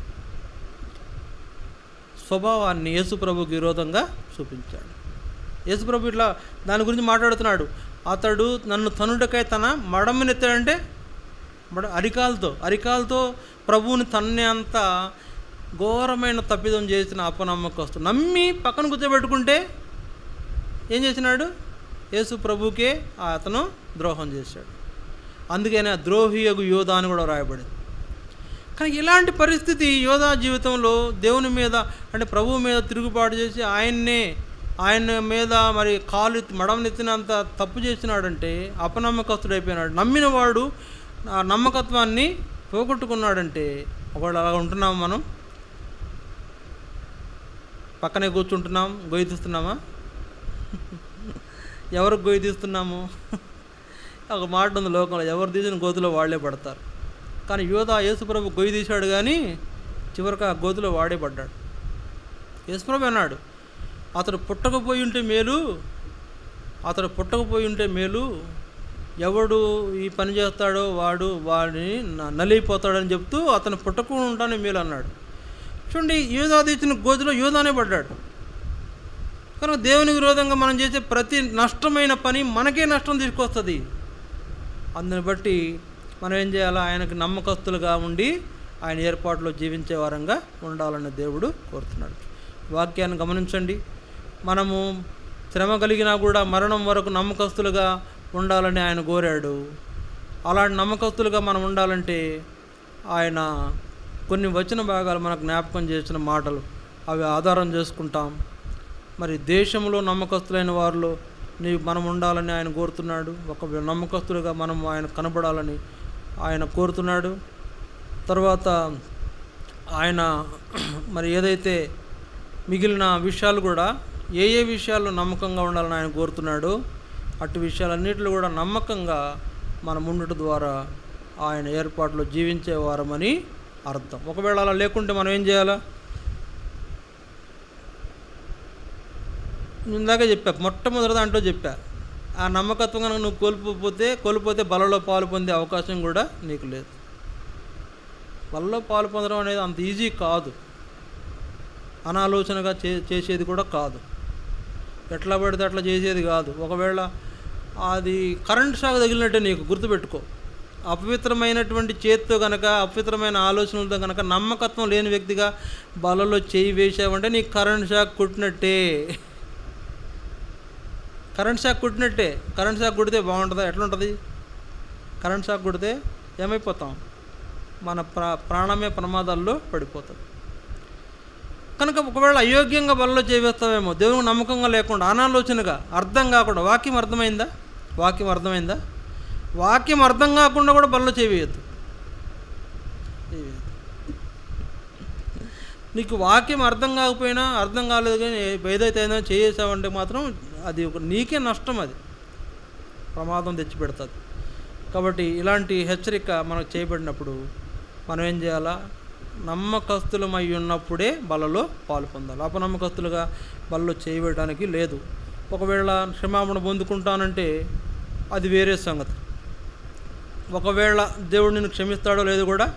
స్వభావాన్ని యేసుప్రభుకి విరోధంగా చూపించాడు యేసుప్రభు ఇట్లా దాని గురించి మాట్లాడుతున్నాడు అతడు నన్ను తనుటకై తన మడమనెత్తాడంటే మడ అరికాలతో అరికాలతో ప్రభువుని తన్నే అంత ఘోరమైన తప్పిదం చేసిన అపనమ్మకస్తు నమ్మి పక్కన కూర్చోబెట్టుకుంటే ఏం చేసినాడు యేసు ప్రభుకే అతను ద్రోహం చేశాడు అందుకనే ద్రోహియగు యోధ అని కూడా రాయబడింది కానీ ఇలాంటి పరిస్థితి యోధా జీవితంలో దేవుని మీద అంటే ప్రభువు మీద తిరుగుబాటు చేసి ఆయన్నే ఆయన మీద మరి కాలు ఎత్తి- మడమనెత్తినంత తప్పు చేసినాడంటే అపనమ్మకస్తుడైపోయినాడు నమ్మినవాడు ఆ నమ్మకత్వాన్ని పోగొట్టుకున్నాడంటే ఒకవేళ అలా ఉంటున్నాం మనం పక్కనే కూర్చుంటున్నాం గొయ్యి తీస్తున్నామా ఎవరికి గొయ్యి తీస్తున్నాము ఒక మాట ఉంది లోకంలో ఎవరు తీసిన గోతులో వాళ్ళే పడతారు కానీ యోధ యేసుప్రభు గొయ్యి తీశాడు కానీ చివరికి ఆ గోతులో వాడే పడ్డాడు యేసుప్రభు అన్నాడు అతడు పుట్టకపోయి ఉంటే మేలు అతడు పుట్టకపోయి ఉంటే మేలు ఎవడు ఈ పని చేస్తాడో వాడు వాడిని న- నలిగిపోతాడని చెప్తూ అతను పుట్టకుండా ఉంటానే మేలు అన్నాడు చూడండి యూదా తీసిన గోతిలో యూదానే పడ్డాడు కనుక దేవుని విరోధంగా మనం చేసే ప్రతి నష్టమైన పని మనకే నష్టం తీసుకొస్తుంది అందుని బట్టి మనం ఏం చేయాలి ఆయనకు నమ్మకస్తులుగా ఉండి ఆయన ఏర్పాట్లో జీవించే వారంగా ఉండాలని దేవుడు కోరుతున్నాడు వాక్యాన్ని గమనించండి మనము శ్రమ కలిగినా కూడా మరణం వరకు నమ్మకస్తులుగా ఉండాలని ఆయన కోరాడు అలాంటి నమ్మకస్తులుగా మనం ఉండాలంటే ఆయన కొన్ని వచన భాగాలు మనకు జ్ఞాపకం చేసిన మాటలు అవి ఆధారం చేసుకుంటాం మరి దేశంలో నమ్మకస్తులైన వారిలో నీ మనం ఉండాలని ఆయన కోరుతున్నాడు ఒక నమ్మకస్తులుగా మనం ఆయన కనబడాలని ఆయన కోరుతున్నాడు తర్వాత ఆయన మరి ఏదైతే మిగిలిన విషయాలు కూడా ఏ ఏ విషయాల్లో నమ్మకంగా ఉండాలని ఆయన కోరుతున్నాడు అటు విషయాలన్నిటిలో కూడా నమ్మకంగా మనం ఉండట ద్వారా ఆయన ఏర్పాట్లో జీవించే వారమని అర్థం ఒకవేళ అలా లేకుంటే మనం ఏం చేయాలా ఇందాక చెప్పా మొట్టమొదటి దాంట్లో చెప్పా ఆ నమ్మకత్వం కనుక నువ్వు కోల్పోతే కోల్పోతే బలలో పాలు పొందే అవకాశం కూడా నీకు లేదు బలలో పాలు పొందడం అనేది అంత ఈజీ కాదు అనాలోచనగా చే చేసేది కూడా కాదు ఎట్లా పడితే అట్లా చేసేది కాదు ఒకవేళ అది కరెంట్ షాక్ తగిలినట్టే నీకు గుర్తుపెట్టుకో అపవిత్రమైనటువంటి చేత్తో కనుక అపవిత్రమైన ఆలోచనలతో కనుక నమ్మకత్వం లేని వ్యక్తిగా బలలో చేయి వేసావంటే నీకు కరెంట్ షాక్ కుట్టినట్టే కరెంట్ షాక్ కుట్టినట్టే కరెంట్ షాక్ కుడితే బాగుంటుందా ఎట్లుంటుంది కరెంట్ షాక్ కుడితే ఏమైపోతాం మన ప్రా ప్రాణమే ప్రమాదాల్లో పడిపోతుంది కనుక ఒకవేళ అయోగ్యంగా బలలో చేవేస్తావేమో దేవునికి నమ్మకంగా లేకుండా అనాలోచనగా అర్థం కాకుండా వాక్యం అర్థమైందా వాక్యం అర్థమైందా వాక్యం అర్థం కాకుండా కూడా బలలో చేయవేయద్దు చేయవేయద్దు. నీకు వాక్యం అర్థం కాకపోయినా అర్థం కాలేదు కానీ ఏదైతే ఏదైనా చేసావంటే మాత్రం అది ఒక నీకే నష్టం అది ప్రమాదం తెచ్చిపెడుతుంది కాబట్టి ఇలాంటి హెచ్చరిక మనకు చేయబడినప్పుడు మనం ఏం చేయాలా నమ్మకస్తులమై ఉన్నప్పుడే బలలో పాలు పొందాలి అపనమ్మకస్తులుగా బలలో చేయబడడానికి లేదు ఒకవేళ క్షమాపణ పొందుకుంటానంటే అది వేరే సంగతి ఒకవేళ దేవుడు నిన్ను క్షమిస్తాడో లేదో కూడా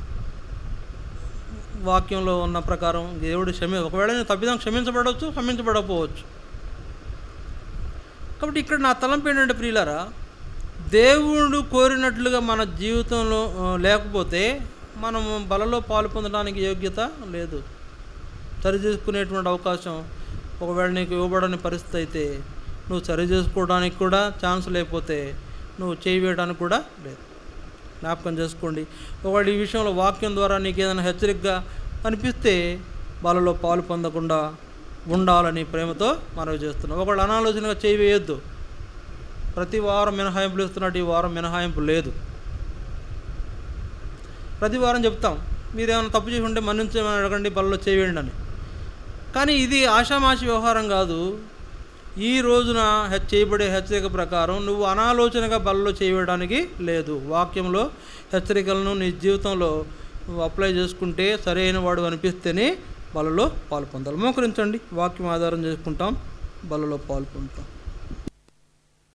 వాక్యంలో ఉన్న ప్రకారం దేవుడు క్షమి ఒకవేళ నేను తప్పిదం క్షమించబడవచ్చు క్షమించబడకపోవచ్చు కాబట్టి ఇక్కడ నా తలంపు ఏంటంటే ప్రియులారా దేవుడు కోరినట్లుగా మన జీవితంలో ఆ, లేకపోతే మనము బలలో పాలు పొందడానికి యోగ్యత లేదు సరి చేసుకునేటువంటి అవకాశం ఒకవేళ నీకు ఇవ్వబడని పరిస్థితి అయితే నువ్వు సరి చేసుకోవడానికి కూడా ఛాన్స్ లేకపోతే నువ్వు చేయి వేయడానికి కూడా లేదు జ్ఞాపకం చేసుకోండి ఒకవేళ ఈ విషయంలో వాక్యం ద్వారా నీకు ఏదైనా హెచ్చరికగా అనిపిస్తే వాళ్ళలో పాలు పొందకుండా ఉండాలని ప్రేమతో మనవి చేస్తున్నాం ఒకవేళ అనాలోచనగా చేయి వేయొద్దు ప్రతి వారం మినహాయింపులు ఇస్తున్నట్టు ఈ వారం మినహాయింపు లేదు ప్రతి వారం చెప్తాం మీరు ఏమైనా తప్పు చేసి ఉంటే మన్నించమని అడగండి బలలో చేయండి అని కానీ ఇది ఆషామాషి వ్యవహారం కాదు ఈ రోజున హెచ్ చేయబడే హెచ్చరిక ప్రకారం నువ్వు అనాలోచనగా బలలో చేయడానికి లేదు వాక్యంలో హెచ్చరికలను నీ జీవితంలో నువ్వు అప్లై చేసుకుంటే సరైన వాడు అనిపిస్తేనే బలలో పాలు పొందాలి మోకరించండి వాక్యం ఆధారం చేసుకుంటాం బలలో పాలు పొందుతాం